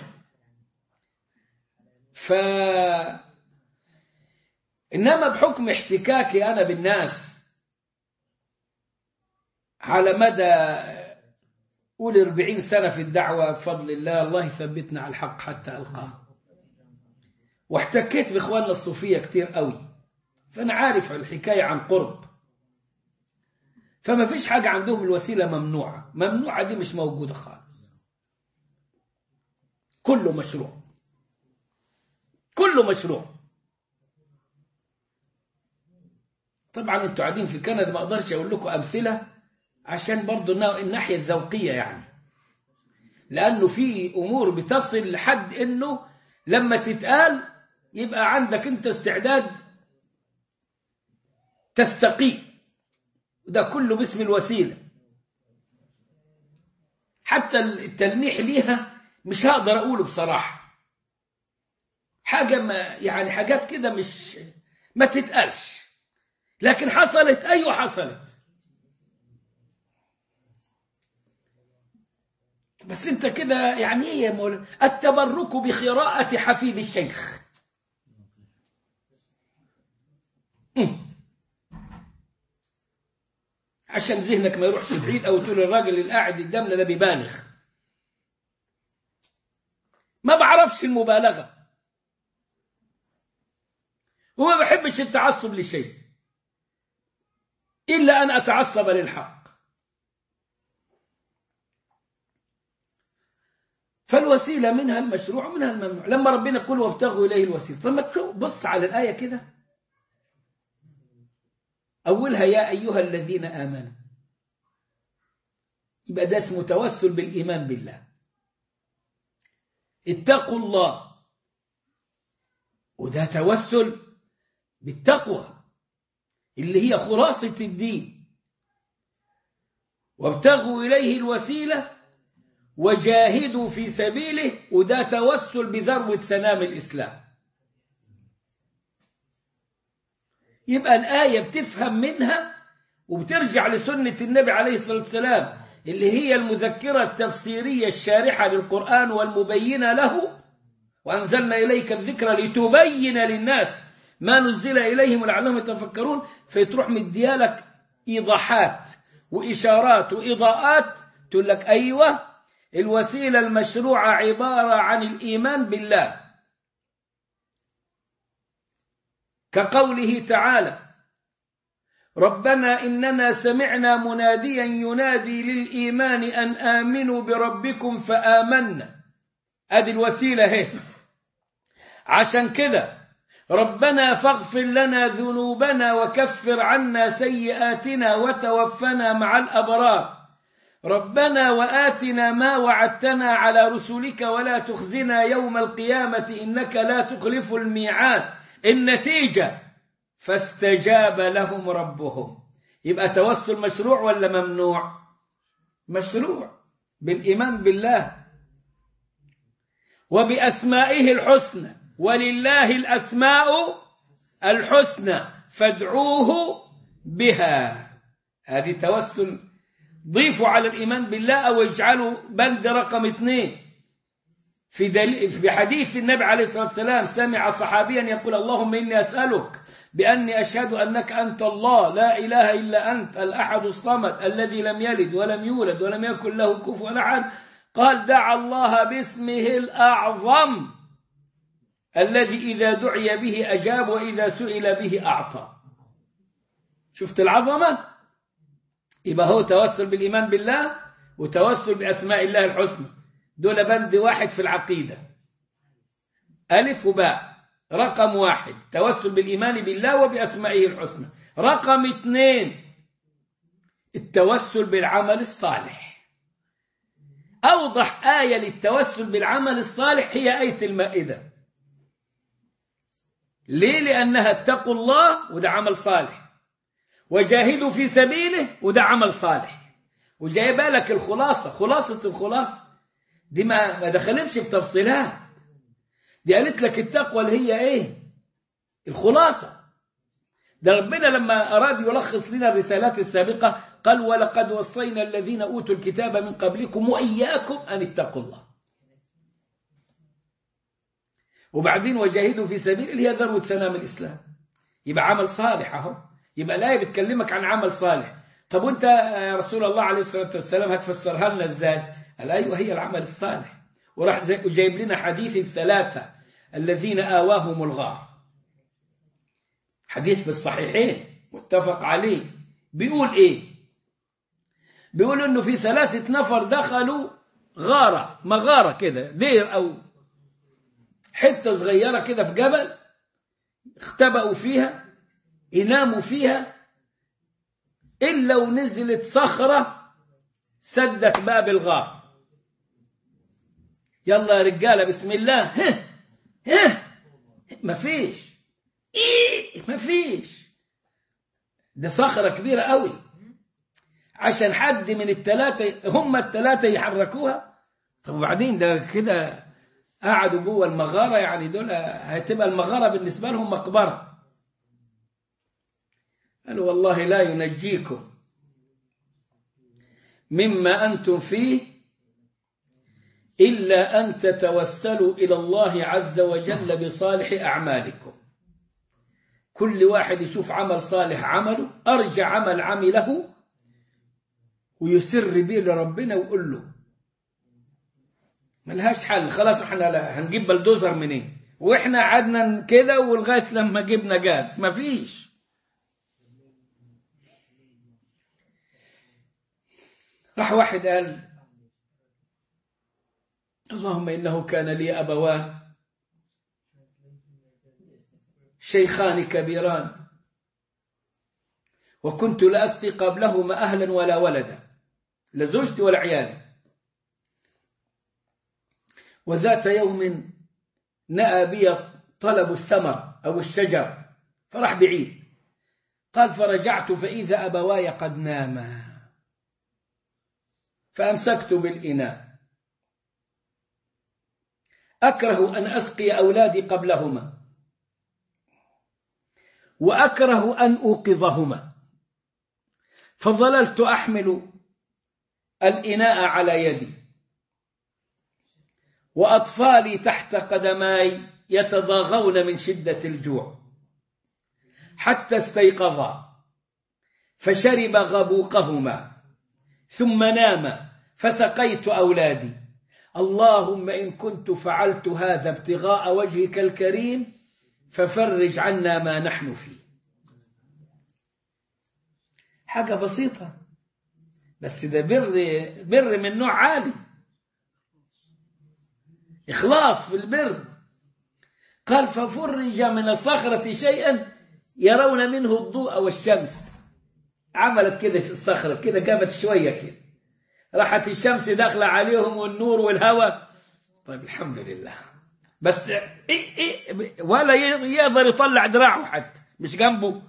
[SPEAKER 1] ف إنما بحكم احتكاكي أنا بالناس على مدى قول 40 سنة في الدعوة بفضل الله الله يثبتنا على الحق حتى ألقاه واحتكيت بإخواننا الصوفية كتير قوي فأنا عارف الحكاية عن قرب فما فيش حاجة عندهم الوسيلة ممنوعة ممنوعة دي مش موجودة خالص كله مشروع كله مشروع طبعا انتوا قاعدين في كندا ما اقدرش اقول لكم امثله عشان برضو النا- الناحيه الذوقيه يعني لانه في امور بتصل لحد انه لما تتقال يبقى عندك انت استعداد تستقي وده كله باسم الوسيله حتى التلميح ليها مش هقدر اقوله بصراحه حاجه ما يعني حاجات كده مش ما تتقالش لكن حصلت ايوه حصلت بس انت كده يعني ايه يا مولانا التبرك بقراءة حفيد الشيخ مم. عشان ذهنك ما يروحش بعيد او تقول الراجل اللي قاعد قدامنا ده بيبالغ ما بعرفش المبالغه وما بحبش التعصب لشيء إلا أن أتعصب للحق فالوسيلة منها المشروع ومنها الممنوع لما ربنا يقول وابتغوا إليه الوسيلة طب ما تشوف بص على الآية كده أولها يا أيها الذين آمنوا يبقى ده اسمه توسل بالإيمان بالله اتقوا الله وده توسل بالتقوى اللي هي خلاصة الدين وابتغوا إليه الوسيلة وجاهدوا في سبيله وده توسل بذروة سنام الإسلام يبقى الآية بتفهم منها وبترجع لسنة النبي عليه الصلاة والسلام اللي هي المذكرة التفسيرية الشارحة للقرآن والمبينة له وأنزلنا إليك الذكر لتبين للناس ما نزل إليهم لعلهم يتفكرون فتروح مديالك إيضاحات وإشارات وإضاءات تقول لك أيوة الوسيلة المشروعة عبارة عن الإيمان بالله كقوله تعالى ربنا إننا سمعنا مناديا ينادي للإيمان أن آمنوا بربكم فآمنا أدي الوسيلة هي عشان كده ربنا فاغفر لنا ذنوبنا وكفر عنا سيئاتنا وتوفنا مع الأبرار ربنا وآتنا ما وعدتنا على رسلك ولا تخزنا يوم القيامة إنك لا تخلف الميعاد النتيجة فاستجاب لهم ربهم يبقى توسل مشروع ولا ممنوع مشروع بالإيمان بالله وبأسمائه الحسنى ولله الأسماء الحسنى فادعوه بها هذه توسل ضيفوا على الإيمان بالله أو اجعلوا بند رقم اثنين في, دل... في حديث النبي عليه الصلاة والسلام سمع صحابيا يقول اللهم إني أسألك بأني أشهد أنك أنت الله لا إله إلا أنت الأحد الصمد الذي لم يلد ولم يولد ولم يكن له كفوا أحد قال دعا الله باسمه الأعظم الذي إذا دعي به أجاب وإذا سئل به أعطى شفت العظمة يبقى هو توسل بالإيمان بالله وتوسل بأسماء الله الحسنى دول بند واحد في العقيدة ألف وباء رقم واحد توسل بالإيمان بالله وبأسمائه الحسنى رقم اثنين التوسل بالعمل الصالح أوضح آية للتوسل بالعمل الصالح هي آية المائدة ليه لأنها اتقوا الله وده عمل صالح وجاهدوا في سبيله وده عمل صالح وجايبه لك الخلاصة خلاصة الخلاصة دي ما ما دخلتش في تفصيلات دي قالت لك التقوى اللي هي ايه الخلاصة ده ربنا لما أراد يلخص لنا الرسالات السابقة قال ولقد وصينا الذين أوتوا الكتاب من قبلكم وإياكم أن اتقوا الله وبعدين وجاهدوا في سبيل اللي هي ذروة سنام الإسلام يبقى عمل صالح أهو يبقى الآية بتكلمك عن عمل صالح طب وانت يا رسول الله عليه الصلاة والسلام هتفسرها لنا ازاي قال أيوة هي العمل الصالح وراح زي- جايب لنا حديث الثلاثة الذين آواهم الغار حديث في الصحيحين متفق عليه بيقول ايه بيقول انه في ثلاثة نفر دخلوا غارة مغارة كده دير او حتة صغيرة كده في جبل اختبأوا فيها يناموا فيها إلا ونزلت صخرة سدت باب الغار يلا يا رجالة بسم الله ها ها مفيش ايه مفيش ده صخرة كبيرة قوي عشان حد من الثلاثة هم الثلاثة يحركوها طب وبعدين ده كده قعدوا جوه المغارة يعني دول هتبقى المغارة بالنسبة لهم مقبرة قالوا والله لا ينجيكم مما أنتم فيه إلا أن تتوسلوا إلى الله عز وجل بصالح أعمالكم كل واحد يشوف عمل صالح عمله أرجع عمل عمله ويسر بيه لربنا ويقول له ملهاش حل خلاص احنا لا هنجيب بلدوزر منين واحنا قعدنا كده ولغايه لما جبنا جاز مفيش راح واحد قال اللهم انه كان لي ابوان شيخان كبيران وكنت لا اسقي قبلهما اهلا ولا ولدا لا زوجتي ولا عيالي وذات يوم نأى بي طلب الثمر أو الشجر فراح بعيد قال فرجعت فإذا أبواي قد ناما فأمسكت بالإناء أكره أن أسقي أولادي قبلهما وأكره أن أوقظهما فظللت أحمل الإناء على يدي وأطفالي تحت قدماي يتضاغون من شدة الجوع حتى استيقظا فشرب غبوقهما ثم ناما فسقيت أولادي اللهم إن كنت فعلت هذا ابتغاء وجهك الكريم ففرج عنا ما نحن فيه حاجة بسيطة بس ده بر بر من نوع عالي إخلاص في البر قال ففرج من الصخرة شيئا يرون منه الضوء والشمس عملت كده الصخرة كده جابت شوية كده راحت الشمس داخلة عليهم والنور والهواء طيب الحمد لله بس إيه إيه ولا يقدر يطلع دراعه حتى مش جنبه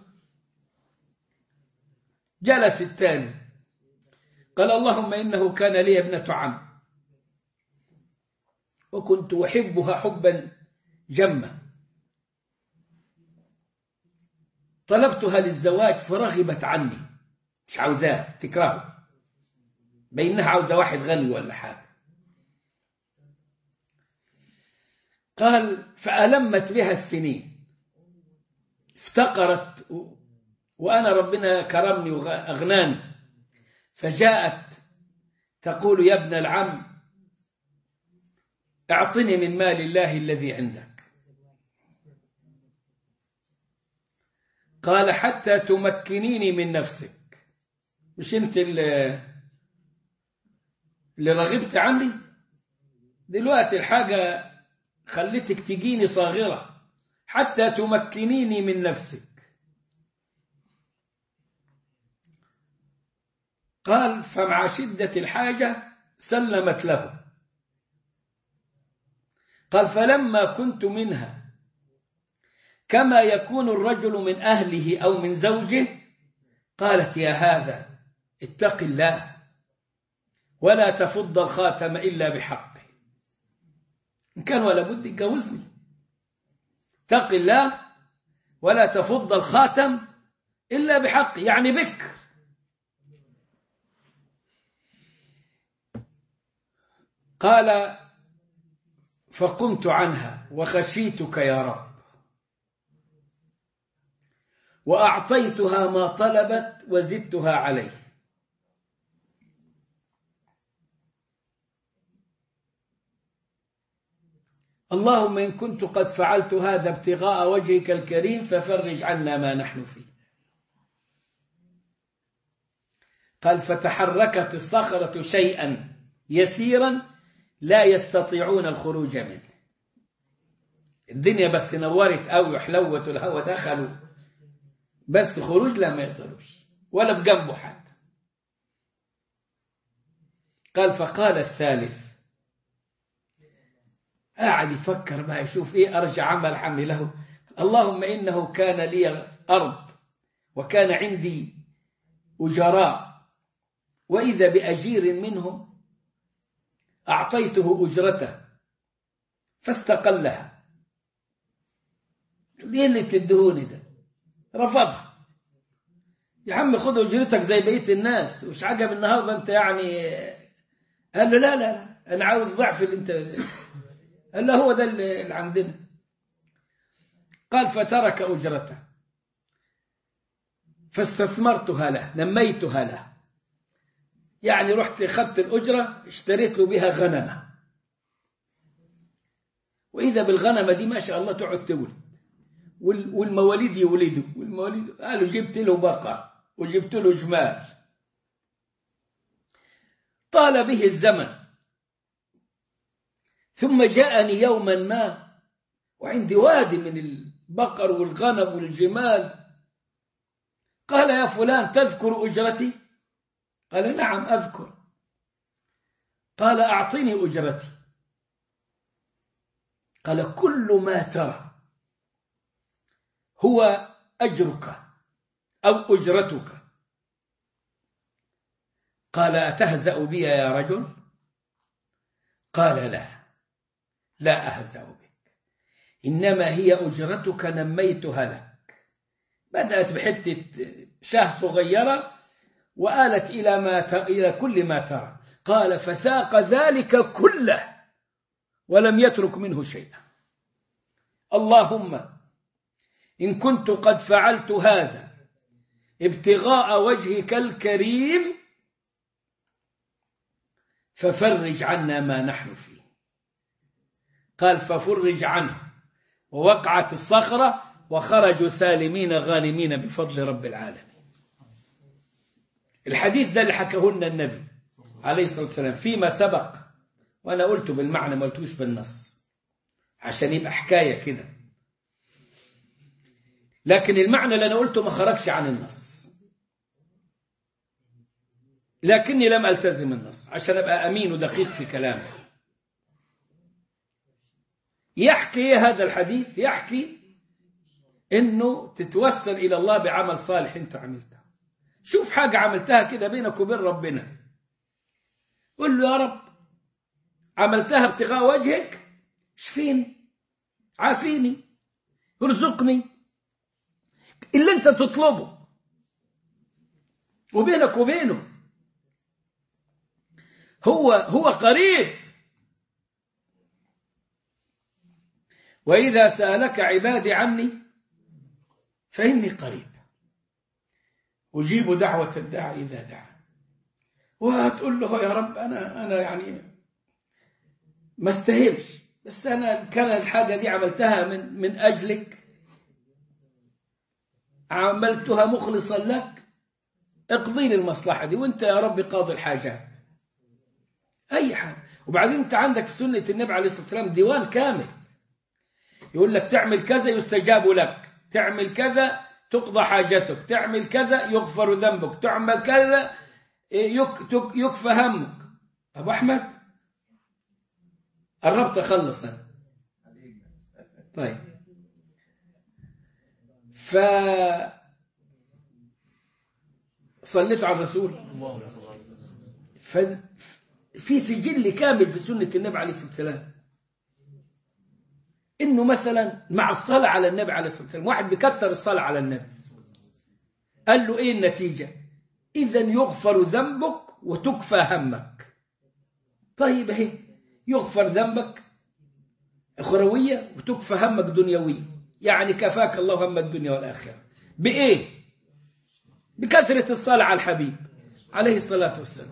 [SPEAKER 1] جلس الثاني قال اللهم إنه كان لي ابنة عم وكنت أحبها حبا جما طلبتها للزواج فرغبت عني مش عاوزاه تكرهه بينها عاوزة واحد غني ولا حاجة قال فألمت بها السنين افتقرت وأنا ربنا كرمني وأغناني فجاءت تقول يا ابن العم اعطني من مال الله الذي عندك قال حتى تمكنيني من نفسك مش انت اللي, اللي رغبت عني دلوقتي الحاجة خليتك تجيني صاغرة حتى تمكنيني من نفسك قال فمع شدة الحاجة سلمت له قال فلما كنت منها كما يكون الرجل من أهله أو من زوجه قالت يا هذا اتق الله ولا تفض الخاتم إلا بحقه إن كان ولا بد يتجوزني اتق الله ولا تفض الخاتم إلا بحقه يعني بك قال فقمت عنها وخشيتك يا رب وأعطيتها ما طلبت وزدتها عليه اللهم إن كنت قد فعلت هذا ابتغاء وجهك الكريم ففرج عنا ما نحن فيه قال فتحركت الصخرة شيئا يسيرا لا يستطيعون الخروج منه الدنيا بس نورت قوي وحلوت والهواء دخلوا بس خروج لا ما يقدروش ولا بجنبه حد قال فقال الثالث قاعد يفكر بقى يشوف ايه ارجع عمل حمله اللهم انه كان لي ارض وكان عندي اجراء واذا باجير منهم اعطيته اجرته فاستقلها ايه اللي بتدهوني ده رفضها يا عم خد اجرتك زي بقيه الناس وش عجب النهارده انت يعني قال له لا لا لا انا عاوز ضعف اللي انت قال له هو ده اللي عندنا قال فترك اجرته فاستثمرتها له نميتها له يعني رحت اخذت الاجره اشتريت له بها غنمه واذا بالغنمه دي ما شاء الله تقعد تولد والمواليد يولدوا والمواليد قالوا جبت له بقر وجبت له جمال طال به الزمن ثم جاءني يوما ما وعندي وادي من البقر والغنم والجمال قال يا فلان تذكر أجرتي قال نعم أذكر قال أعطني أجرتي قال كل ما ترى هو أجرك أو أجرتك قال أتهزأ بي يا رجل قال لا لا أهزأ بك إنما هي أجرتك نميتها لك بدأت بحتة شاه صغيرة وآلت إلى ما ت... إلى كل ما ترى قال فساق ذلك كله ولم يترك منه شيئا اللهم إن كنت قد فعلت هذا ابتغاء وجهك الكريم ففرج عنا ما نحن فيه قال ففرج عنه ووقعت الصخرة وخرجوا سالمين غانمين بفضل رب العالمين الحديث ده اللي حكاه لنا النبي عليه الصلاة والسلام فيما سبق وأنا قلته بالمعنى ما قلتوش بالنص عشان يبقى حكاية كده لكن المعنى اللي أنا قلته ما خرجش عن النص لكني لم ألتزم النص عشان أبقى أمين ودقيق في كلامي يحكي هذا الحديث يحكي انه تتوسل الى الله بعمل صالح انت عملته شوف حاجة عملتها كده بينك وبين ربنا قل له يا رب عملتها ابتغاء وجهك اشفيني عافيني ارزقني اللي انت تطلبه وبينك وبينه هو هو قريب وإذا سألك عبادي عني فإني قريب أجيب دعوة الداعي إذا دعا وهتقول له يا رب أنا أنا يعني ما استاهلش بس أنا كان الحاجة دي عملتها من من أجلك عملتها مخلصا لك اقضي لي المصلحة دي وأنت يا رب قاضي الحاجات أي حاجة وبعدين أنت عندك في سنة النبي عليه الصلاة والسلام ديوان كامل يقول لك تعمل كذا يستجاب لك تعمل كذا تقضى حاجتك تعمل كذا يغفر ذنبك تعمل كذا يك يكفى همك أبو أحمد قربت أخلص أنا طيب ف صليتوا على الرسول ففي سجل كامل في سنة النبي عليه الصلاة والسلام انه مثلا مع الصلاة على النبي عليه الصلاة والسلام واحد بيكتر الصلاة على النبي قال له ايه النتيجة اذا يغفر ذنبك وتكفى همك طيب اهي يغفر ذنبك اخروية وتكفى همك دنيوية يعني كفاك الله هم الدنيا والآخرة بإيه بكثرة الصلاة على الحبيب عليه الصلاة والسلام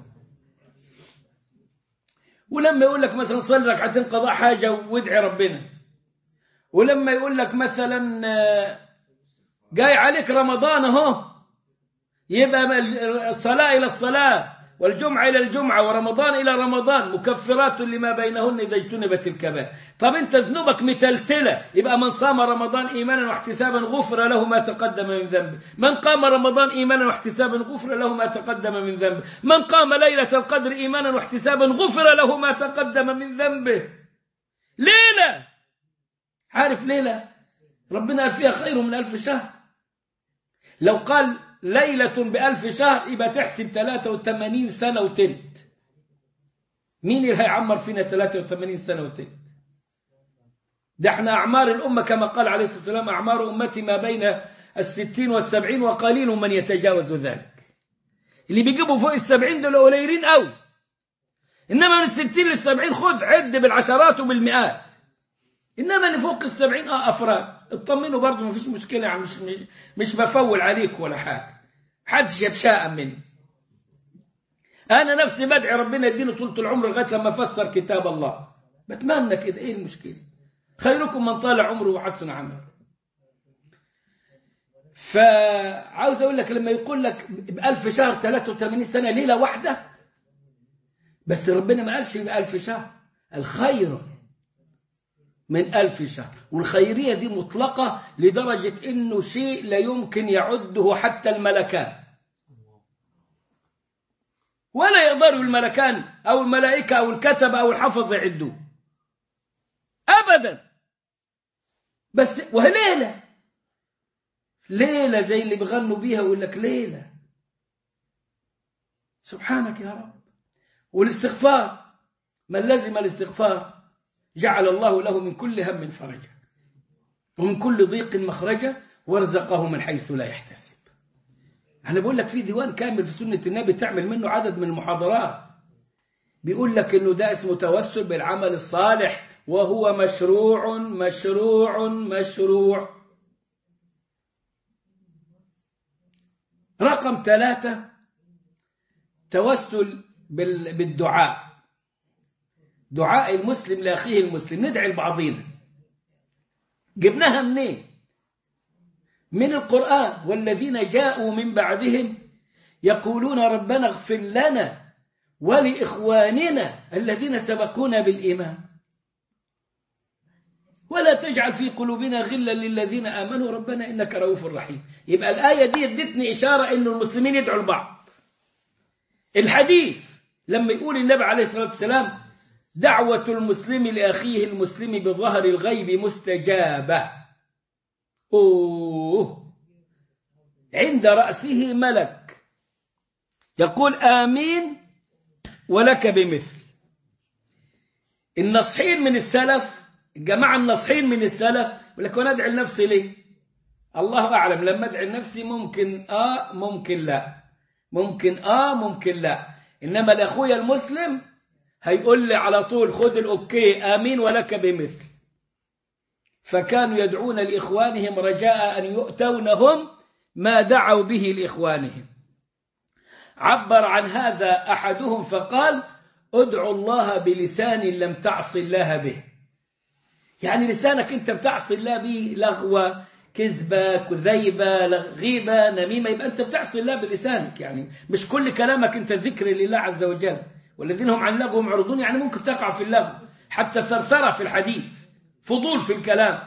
[SPEAKER 1] ولما يقول لك مثلا صلي ركعتين قضاء حاجة وادعي ربنا ولما يقول لك مثلا آه، جاي عليك رمضان اهو يبقى الصلاة إلى الصلاة والجمعة إلى الجمعة ورمضان إلى رمضان مكفرات لما بينهن إذا اجتنبت الكبائر طب أنت ذنوبك متلتلة يبقى من صام رمضان إيمانا واحتسابا غفر له ما تقدم من ذنبه من قام رمضان إيمانا واحتسابا غفر له ما تقدم من ذنبه من قام ليلة القدر إيمانا واحتسابا غفر له ما تقدم من ذنبه ليلة عارف ليلة ربنا قال فيها خير من ألف شهر لو قال ليلة بألف شهر يبقى تحسب 83 سنة وتلت مين اللي هيعمر فينا 83 سنة وتلت ده احنا أعمار الأمة كما قال عليه الصلاة والسلام أعمار أمتي ما بين الستين والسبعين وقليل من يتجاوز ذلك اللي بيجيبوا فوق السبعين دول قليلين قوي إنما من الستين للسبعين خذ عد بالعشرات وبالمئات إنما اللي فوق السبعين آه أفراد اطمنوا برضه ما فيش مشكلة يعني مش مش بفول عليك ولا حاجة حدش يتشائم مني أنا نفسي بدعي ربنا يديني طولة العمر لغاية لما أفسر كتاب الله بتمنى كده إيه المشكلة خيركم من طال عمره وحسن عمله فعاوز أقول لك لما يقول لك بألف شهر 83 سنة ليلة واحدة بس ربنا ما قالش بألف شهر الخير من ألف شهر والخيرية دي مطلقة لدرجة إنه شيء لا يمكن يعده حتى الملكان ولا يقدروا الملكان أو الملائكة أو الكتبة أو الحفظ يعدوه أبدا بس وهي ليلة ليلة زي اللي بيغنوا بيها ويقول لك ليلة سبحانك يا رب والاستغفار من لزم الاستغفار جعل الله له من كل هم فرجا ومن كل ضيق مخرجا وارزقه من حيث لا يحتسب أنا بقول لك في ديوان كامل في سنة النبي تعمل منه عدد من المحاضرات بيقول لك إنه ده اسمه توسل بالعمل الصالح وهو مشروع مشروع مشروع رقم ثلاثة توسل بالدعاء دعاء المسلم لأخيه المسلم ندعي لبعضينا جبناها منين من القرآن والذين جاءوا من بعدهم يقولون ربنا اغفر لنا ولإخواننا الذين سبقونا بالإيمان ولا تجعل في قلوبنا غلا للذين آمنوا ربنا إنك رؤوف رحيم يبقى الآية دي ادتني إشارة إنه المسلمين يدعوا لبعض الحديث لما يقول النبي عليه الصلاة والسلام دعوة المسلم لأخيه المسلم بظهر الغيب مستجابة أوه عند رأسه ملك يقول آمين ولك بمثل النصحين من السلف الجماعة النصحين من السلف يقول لك وانا ادعي لنفسي ليه الله أعلم لما ادعي لنفسي ممكن آه ممكن لا ممكن آه ممكن لا إنما لأخويا المسلم هيقول لي على طول خد الأوكي آمين ولك بمثل فكانوا يدعون لإخوانهم رجاء أن يؤتونهم ما دعوا به لإخوانهم عبر عن هذا أحدهم فقال ادعوا الله بلسان لم تعص الله به يعني لسانك انت بتعصي الله به لغوة كذبة كذيبة غيبة نميمة يبقى انت بتعصي الله بلسانك يعني مش كل كلامك انت ذكر لله عز وجل والذين هم عن لغو معرضون يعني ممكن تقع في اللغو حتى ثرثرة في الحديث فضول في الكلام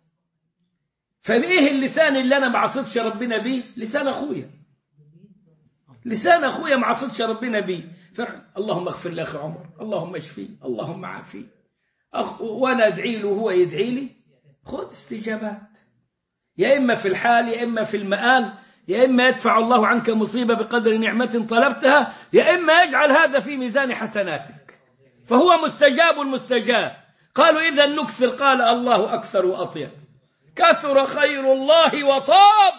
[SPEAKER 1] فايه اللسان اللي انا ما عصيتش ربنا بيه لسان اخويا لسان اخويا ما عصيتش ربنا بيه اللهم اغفر لاخي عمر اللهم اشفيه اللهم عافيه أخ... وانا ادعي له وهو يدعي لي خذ استجابات يا اما في الحال يا اما في المآل يا إما يدفع الله عنك مصيبة بقدر نعمة طلبتها يا إما يجعل هذا في ميزان حسناتك فهو مستجاب المستجاب قالوا إذا نكثر قال الله أكثر وأطيب كثر خير الله وطاب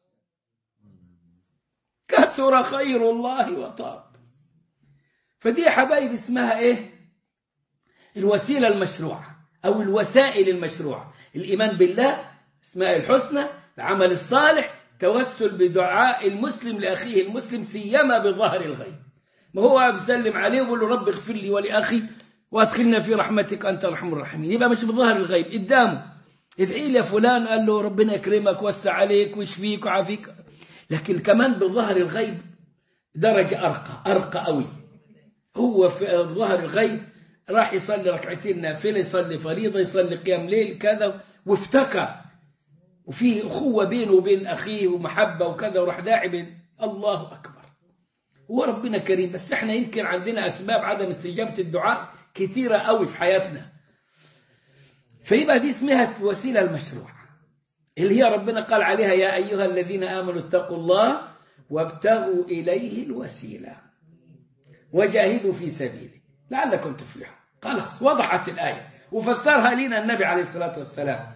[SPEAKER 1] كثر خير الله وطاب فدي يا حبايب اسمها ايه الوسيله المشروعه او الوسائل المشروعه الايمان بالله اسماء الحسنى العمل الصالح توسل بدعاء المسلم لاخيه المسلم سيما بظهر الغيب ما هو بيسلم عليه ويقول له رب اغفر لي ولاخي وادخلنا في رحمتك انت ارحم الراحمين يبقى مش بظهر الغيب قدامه ادعي لي يا فلان قال له ربنا يكرمك وسع عليك ويشفيك ويعافيك لكن كمان بظهر الغيب درجة أرقى أرقى قوي هو في ظهر الغيب راح يصلي ركعتين نافلة يصلي فريضة يصلي قيام ليل كذا وافتكر وفي أخوة بينه وبين أخيه ومحبة وكذا وراح داعي بين الله أكبر هو ربنا كريم بس احنا يمكن عندنا أسباب عدم استجابة الدعاء كثيرة قوي في حياتنا فيبقى دي اسمها الوسيلة المشروعة اللي هي ربنا قال عليها يا أيها الذين آمنوا اتقوا الله وابتغوا إليه الوسيلة وجاهدوا في سبيله لعلكم تفلحون خلاص وضحت الآية وفسرها لنا النبي عليه الصلاة والسلام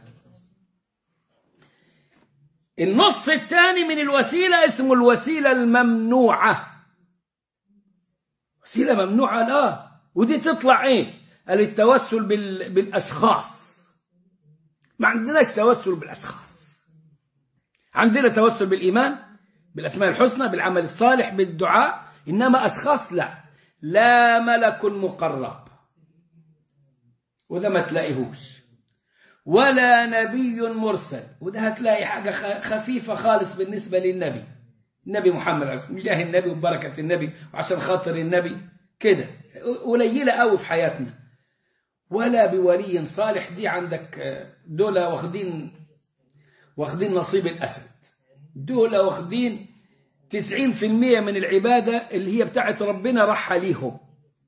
[SPEAKER 1] النص الثاني من الوسيلة اسمه الوسيلة الممنوعة وسيلة ممنوعة لا ودي تطلع ايه قال التوسل بال... بالأشخاص ما عندناش توسل بالأشخاص عندنا توسل بالإيمان بالأسماء الحسنى بالعمل الصالح بالدعاء إنما أشخاص لا لا ملك مقرب وده ما تلاقيهوش ولا نبي مرسل وده هتلاقي حاجة خفيفة خالص بالنسبة للنبي النبي محمد عليه الصلاة جاه النبي وبركة النبي وعشان خاطر النبي كده قليلة قوي في حياتنا ولا بولي صالح دي عندك دول واخدين واخدين نصيب الأسد دول واخدين تسعين في المية من العبادة اللي هي بتاعت ربنا راح ليهم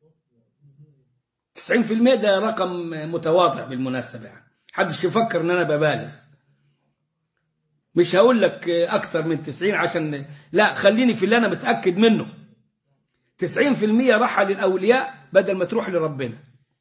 [SPEAKER 1] تسعين في المية ده رقم متواضع بالمناسبة يعني حدش يفكر ان انا ببالغ مش هقول لك اكتر من تسعين عشان لا خليني في اللي انا متأكد منه تسعين في المية راح للأولياء بدل ما تروح لربنا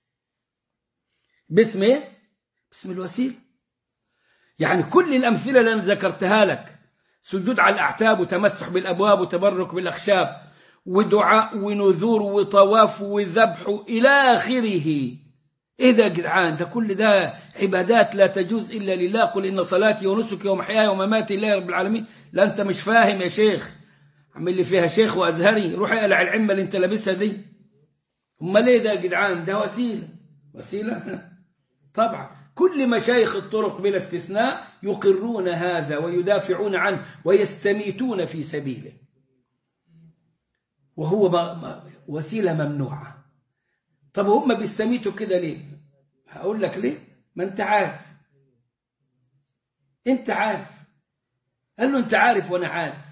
[SPEAKER 1] باسم ايه باسم الوسيله يعني كل الامثله اللي انا ذكرتها لك سجود على الاعتاب وتمسح بالابواب وتبرك بالاخشاب ودعاء ونذور وطواف وذبح الى اخره ايه ده يا جدعان ده كل ده عبادات لا تجوز الا لله قل ان صلاتي ونسكي ومحياي ومماتي لله رب العالمين لا انت مش فاهم يا شيخ عامل لي فيها شيخ وازهري روح اقلع العمه اللي انت لابسها دي امال ايه ده يا جدعان ده وسيله وسيله طبعا كل مشايخ الطرق بلا استثناء يقرون هذا ويدافعون عنه ويستميتون في سبيله وهو ما ما وسيلة ممنوعة طب هم بيستميتوا كده ليه هقول لك ليه ما انت عارف انت عارف قال له انت عارف وانا عارف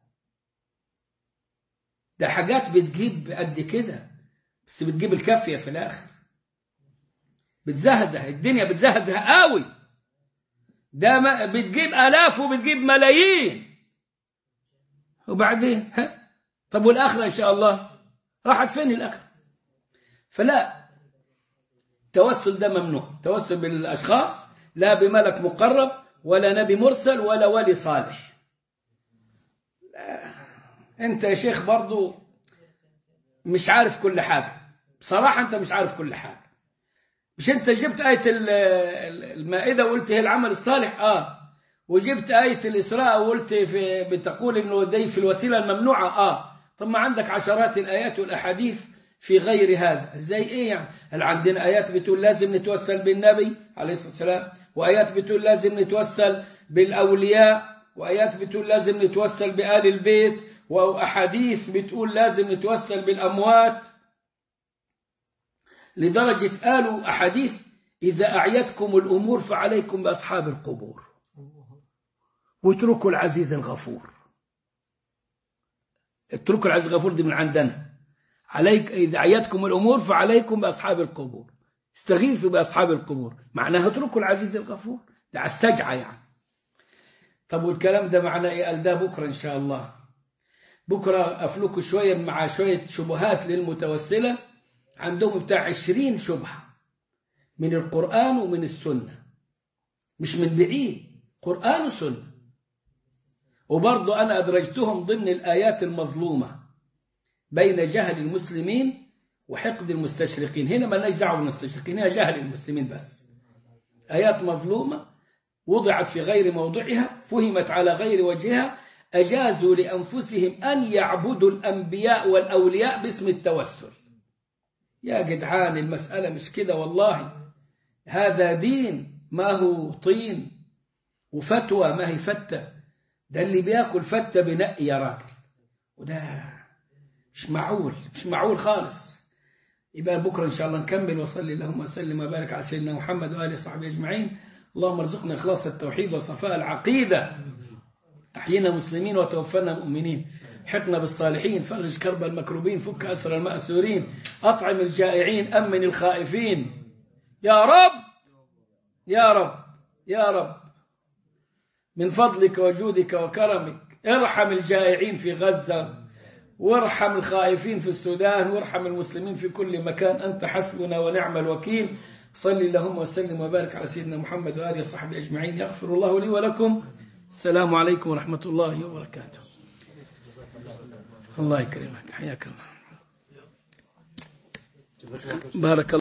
[SPEAKER 1] ده حاجات بتجيب قد كده بس بتجيب الكافية في الآخر بتزهزه الدنيا بتزهزه قوي ده ما بتجيب آلاف وبتجيب ملايين وبعدين ها طب والآخرة إن شاء الله راحت فين الآخرة فلا التوسل ده ممنوع توسل بالأشخاص لا بملك مقرب ولا نبي مرسل ولا ولي صالح انت يا شيخ برضو مش عارف كل حاجة بصراحة انت مش عارف كل حاجة مش انت جبت آية المائدة وقلت هي العمل الصالح اه وجبت آية الإسراء وقلت في بتقول انه دي في الوسيلة الممنوعة اه طب ما عندك عشرات الآيات والأحاديث في غير هذا زي ايه يعني هل عندنا آيات بتقول لازم نتوسل بالنبي عليه الصلاة والسلام وآيات بتقول لازم نتوسل بالأولياء وآيات بتقول لازم نتوسل بآل البيت وأحاديث بتقول لازم نتوسل بالأموات لدرجة قالوا أحاديث إذا أعيتكم الأمور فعليكم بأصحاب القبور واتركوا العزيز الغفور اتركوا العزيز الغفور دي من عندنا عليك إذا أعيتكم الأمور فعليكم بأصحاب القبور استغيثوا بأصحاب القبور معناها اتركوا العزيز الغفور ده استجعى يعني طب والكلام ده معناه ايه قال ده بكره ان شاء الله بكره افلكوا شويه مع شويه شبهات للمتوسله عندهم بتاع 20 شبهه من القران ومن السنه مش من بعيد قران وسنه وبرضه انا ادرجتهم ضمن الايات المظلومه بين جهل المسلمين وحقد المستشرقين هنا ما لناش دعوه بالمستشرقين هنا جهل المسلمين بس آيات مظلومة وضعت في غير موضعها فهمت على غير وجهها أجازوا لأنفسهم أن يعبدوا الأنبياء والأولياء باسم التوسل يا جدعان المسألة مش كده والله هذا دين ما هو طين وفتوى ما هي فتة ده اللي بياكل فتة بنقي يا راجل وده مش معقول مش معقول خالص يبقى بكرة إن شاء الله نكمل وصلي اللهم وسلم وبارك على سيدنا محمد وآله وصحبه أجمعين اللهم ارزقنا إخلاص التوحيد وصفاء العقيدة أحينا مسلمين وتوفنا مؤمنين حقنا بالصالحين فرج كرب المكروبين فك أسر المأسورين أطعم الجائعين أمن الخائفين يا رب يا رب يا رب من فضلك وجودك وكرمك ارحم الجائعين في غزة وارحم الخائفين في السودان وارحم المسلمين في كل مكان أنت حسبنا ونعم الوكيل صل اللهم وسلم وبارك على سيدنا محمد وآله وصحبه أجمعين يغفر الله لي ولكم السلام عليكم ورحمة الله وبركاته الله يكرمك حياك الله
[SPEAKER 2] جزاك الله خير
[SPEAKER 1] بارك الله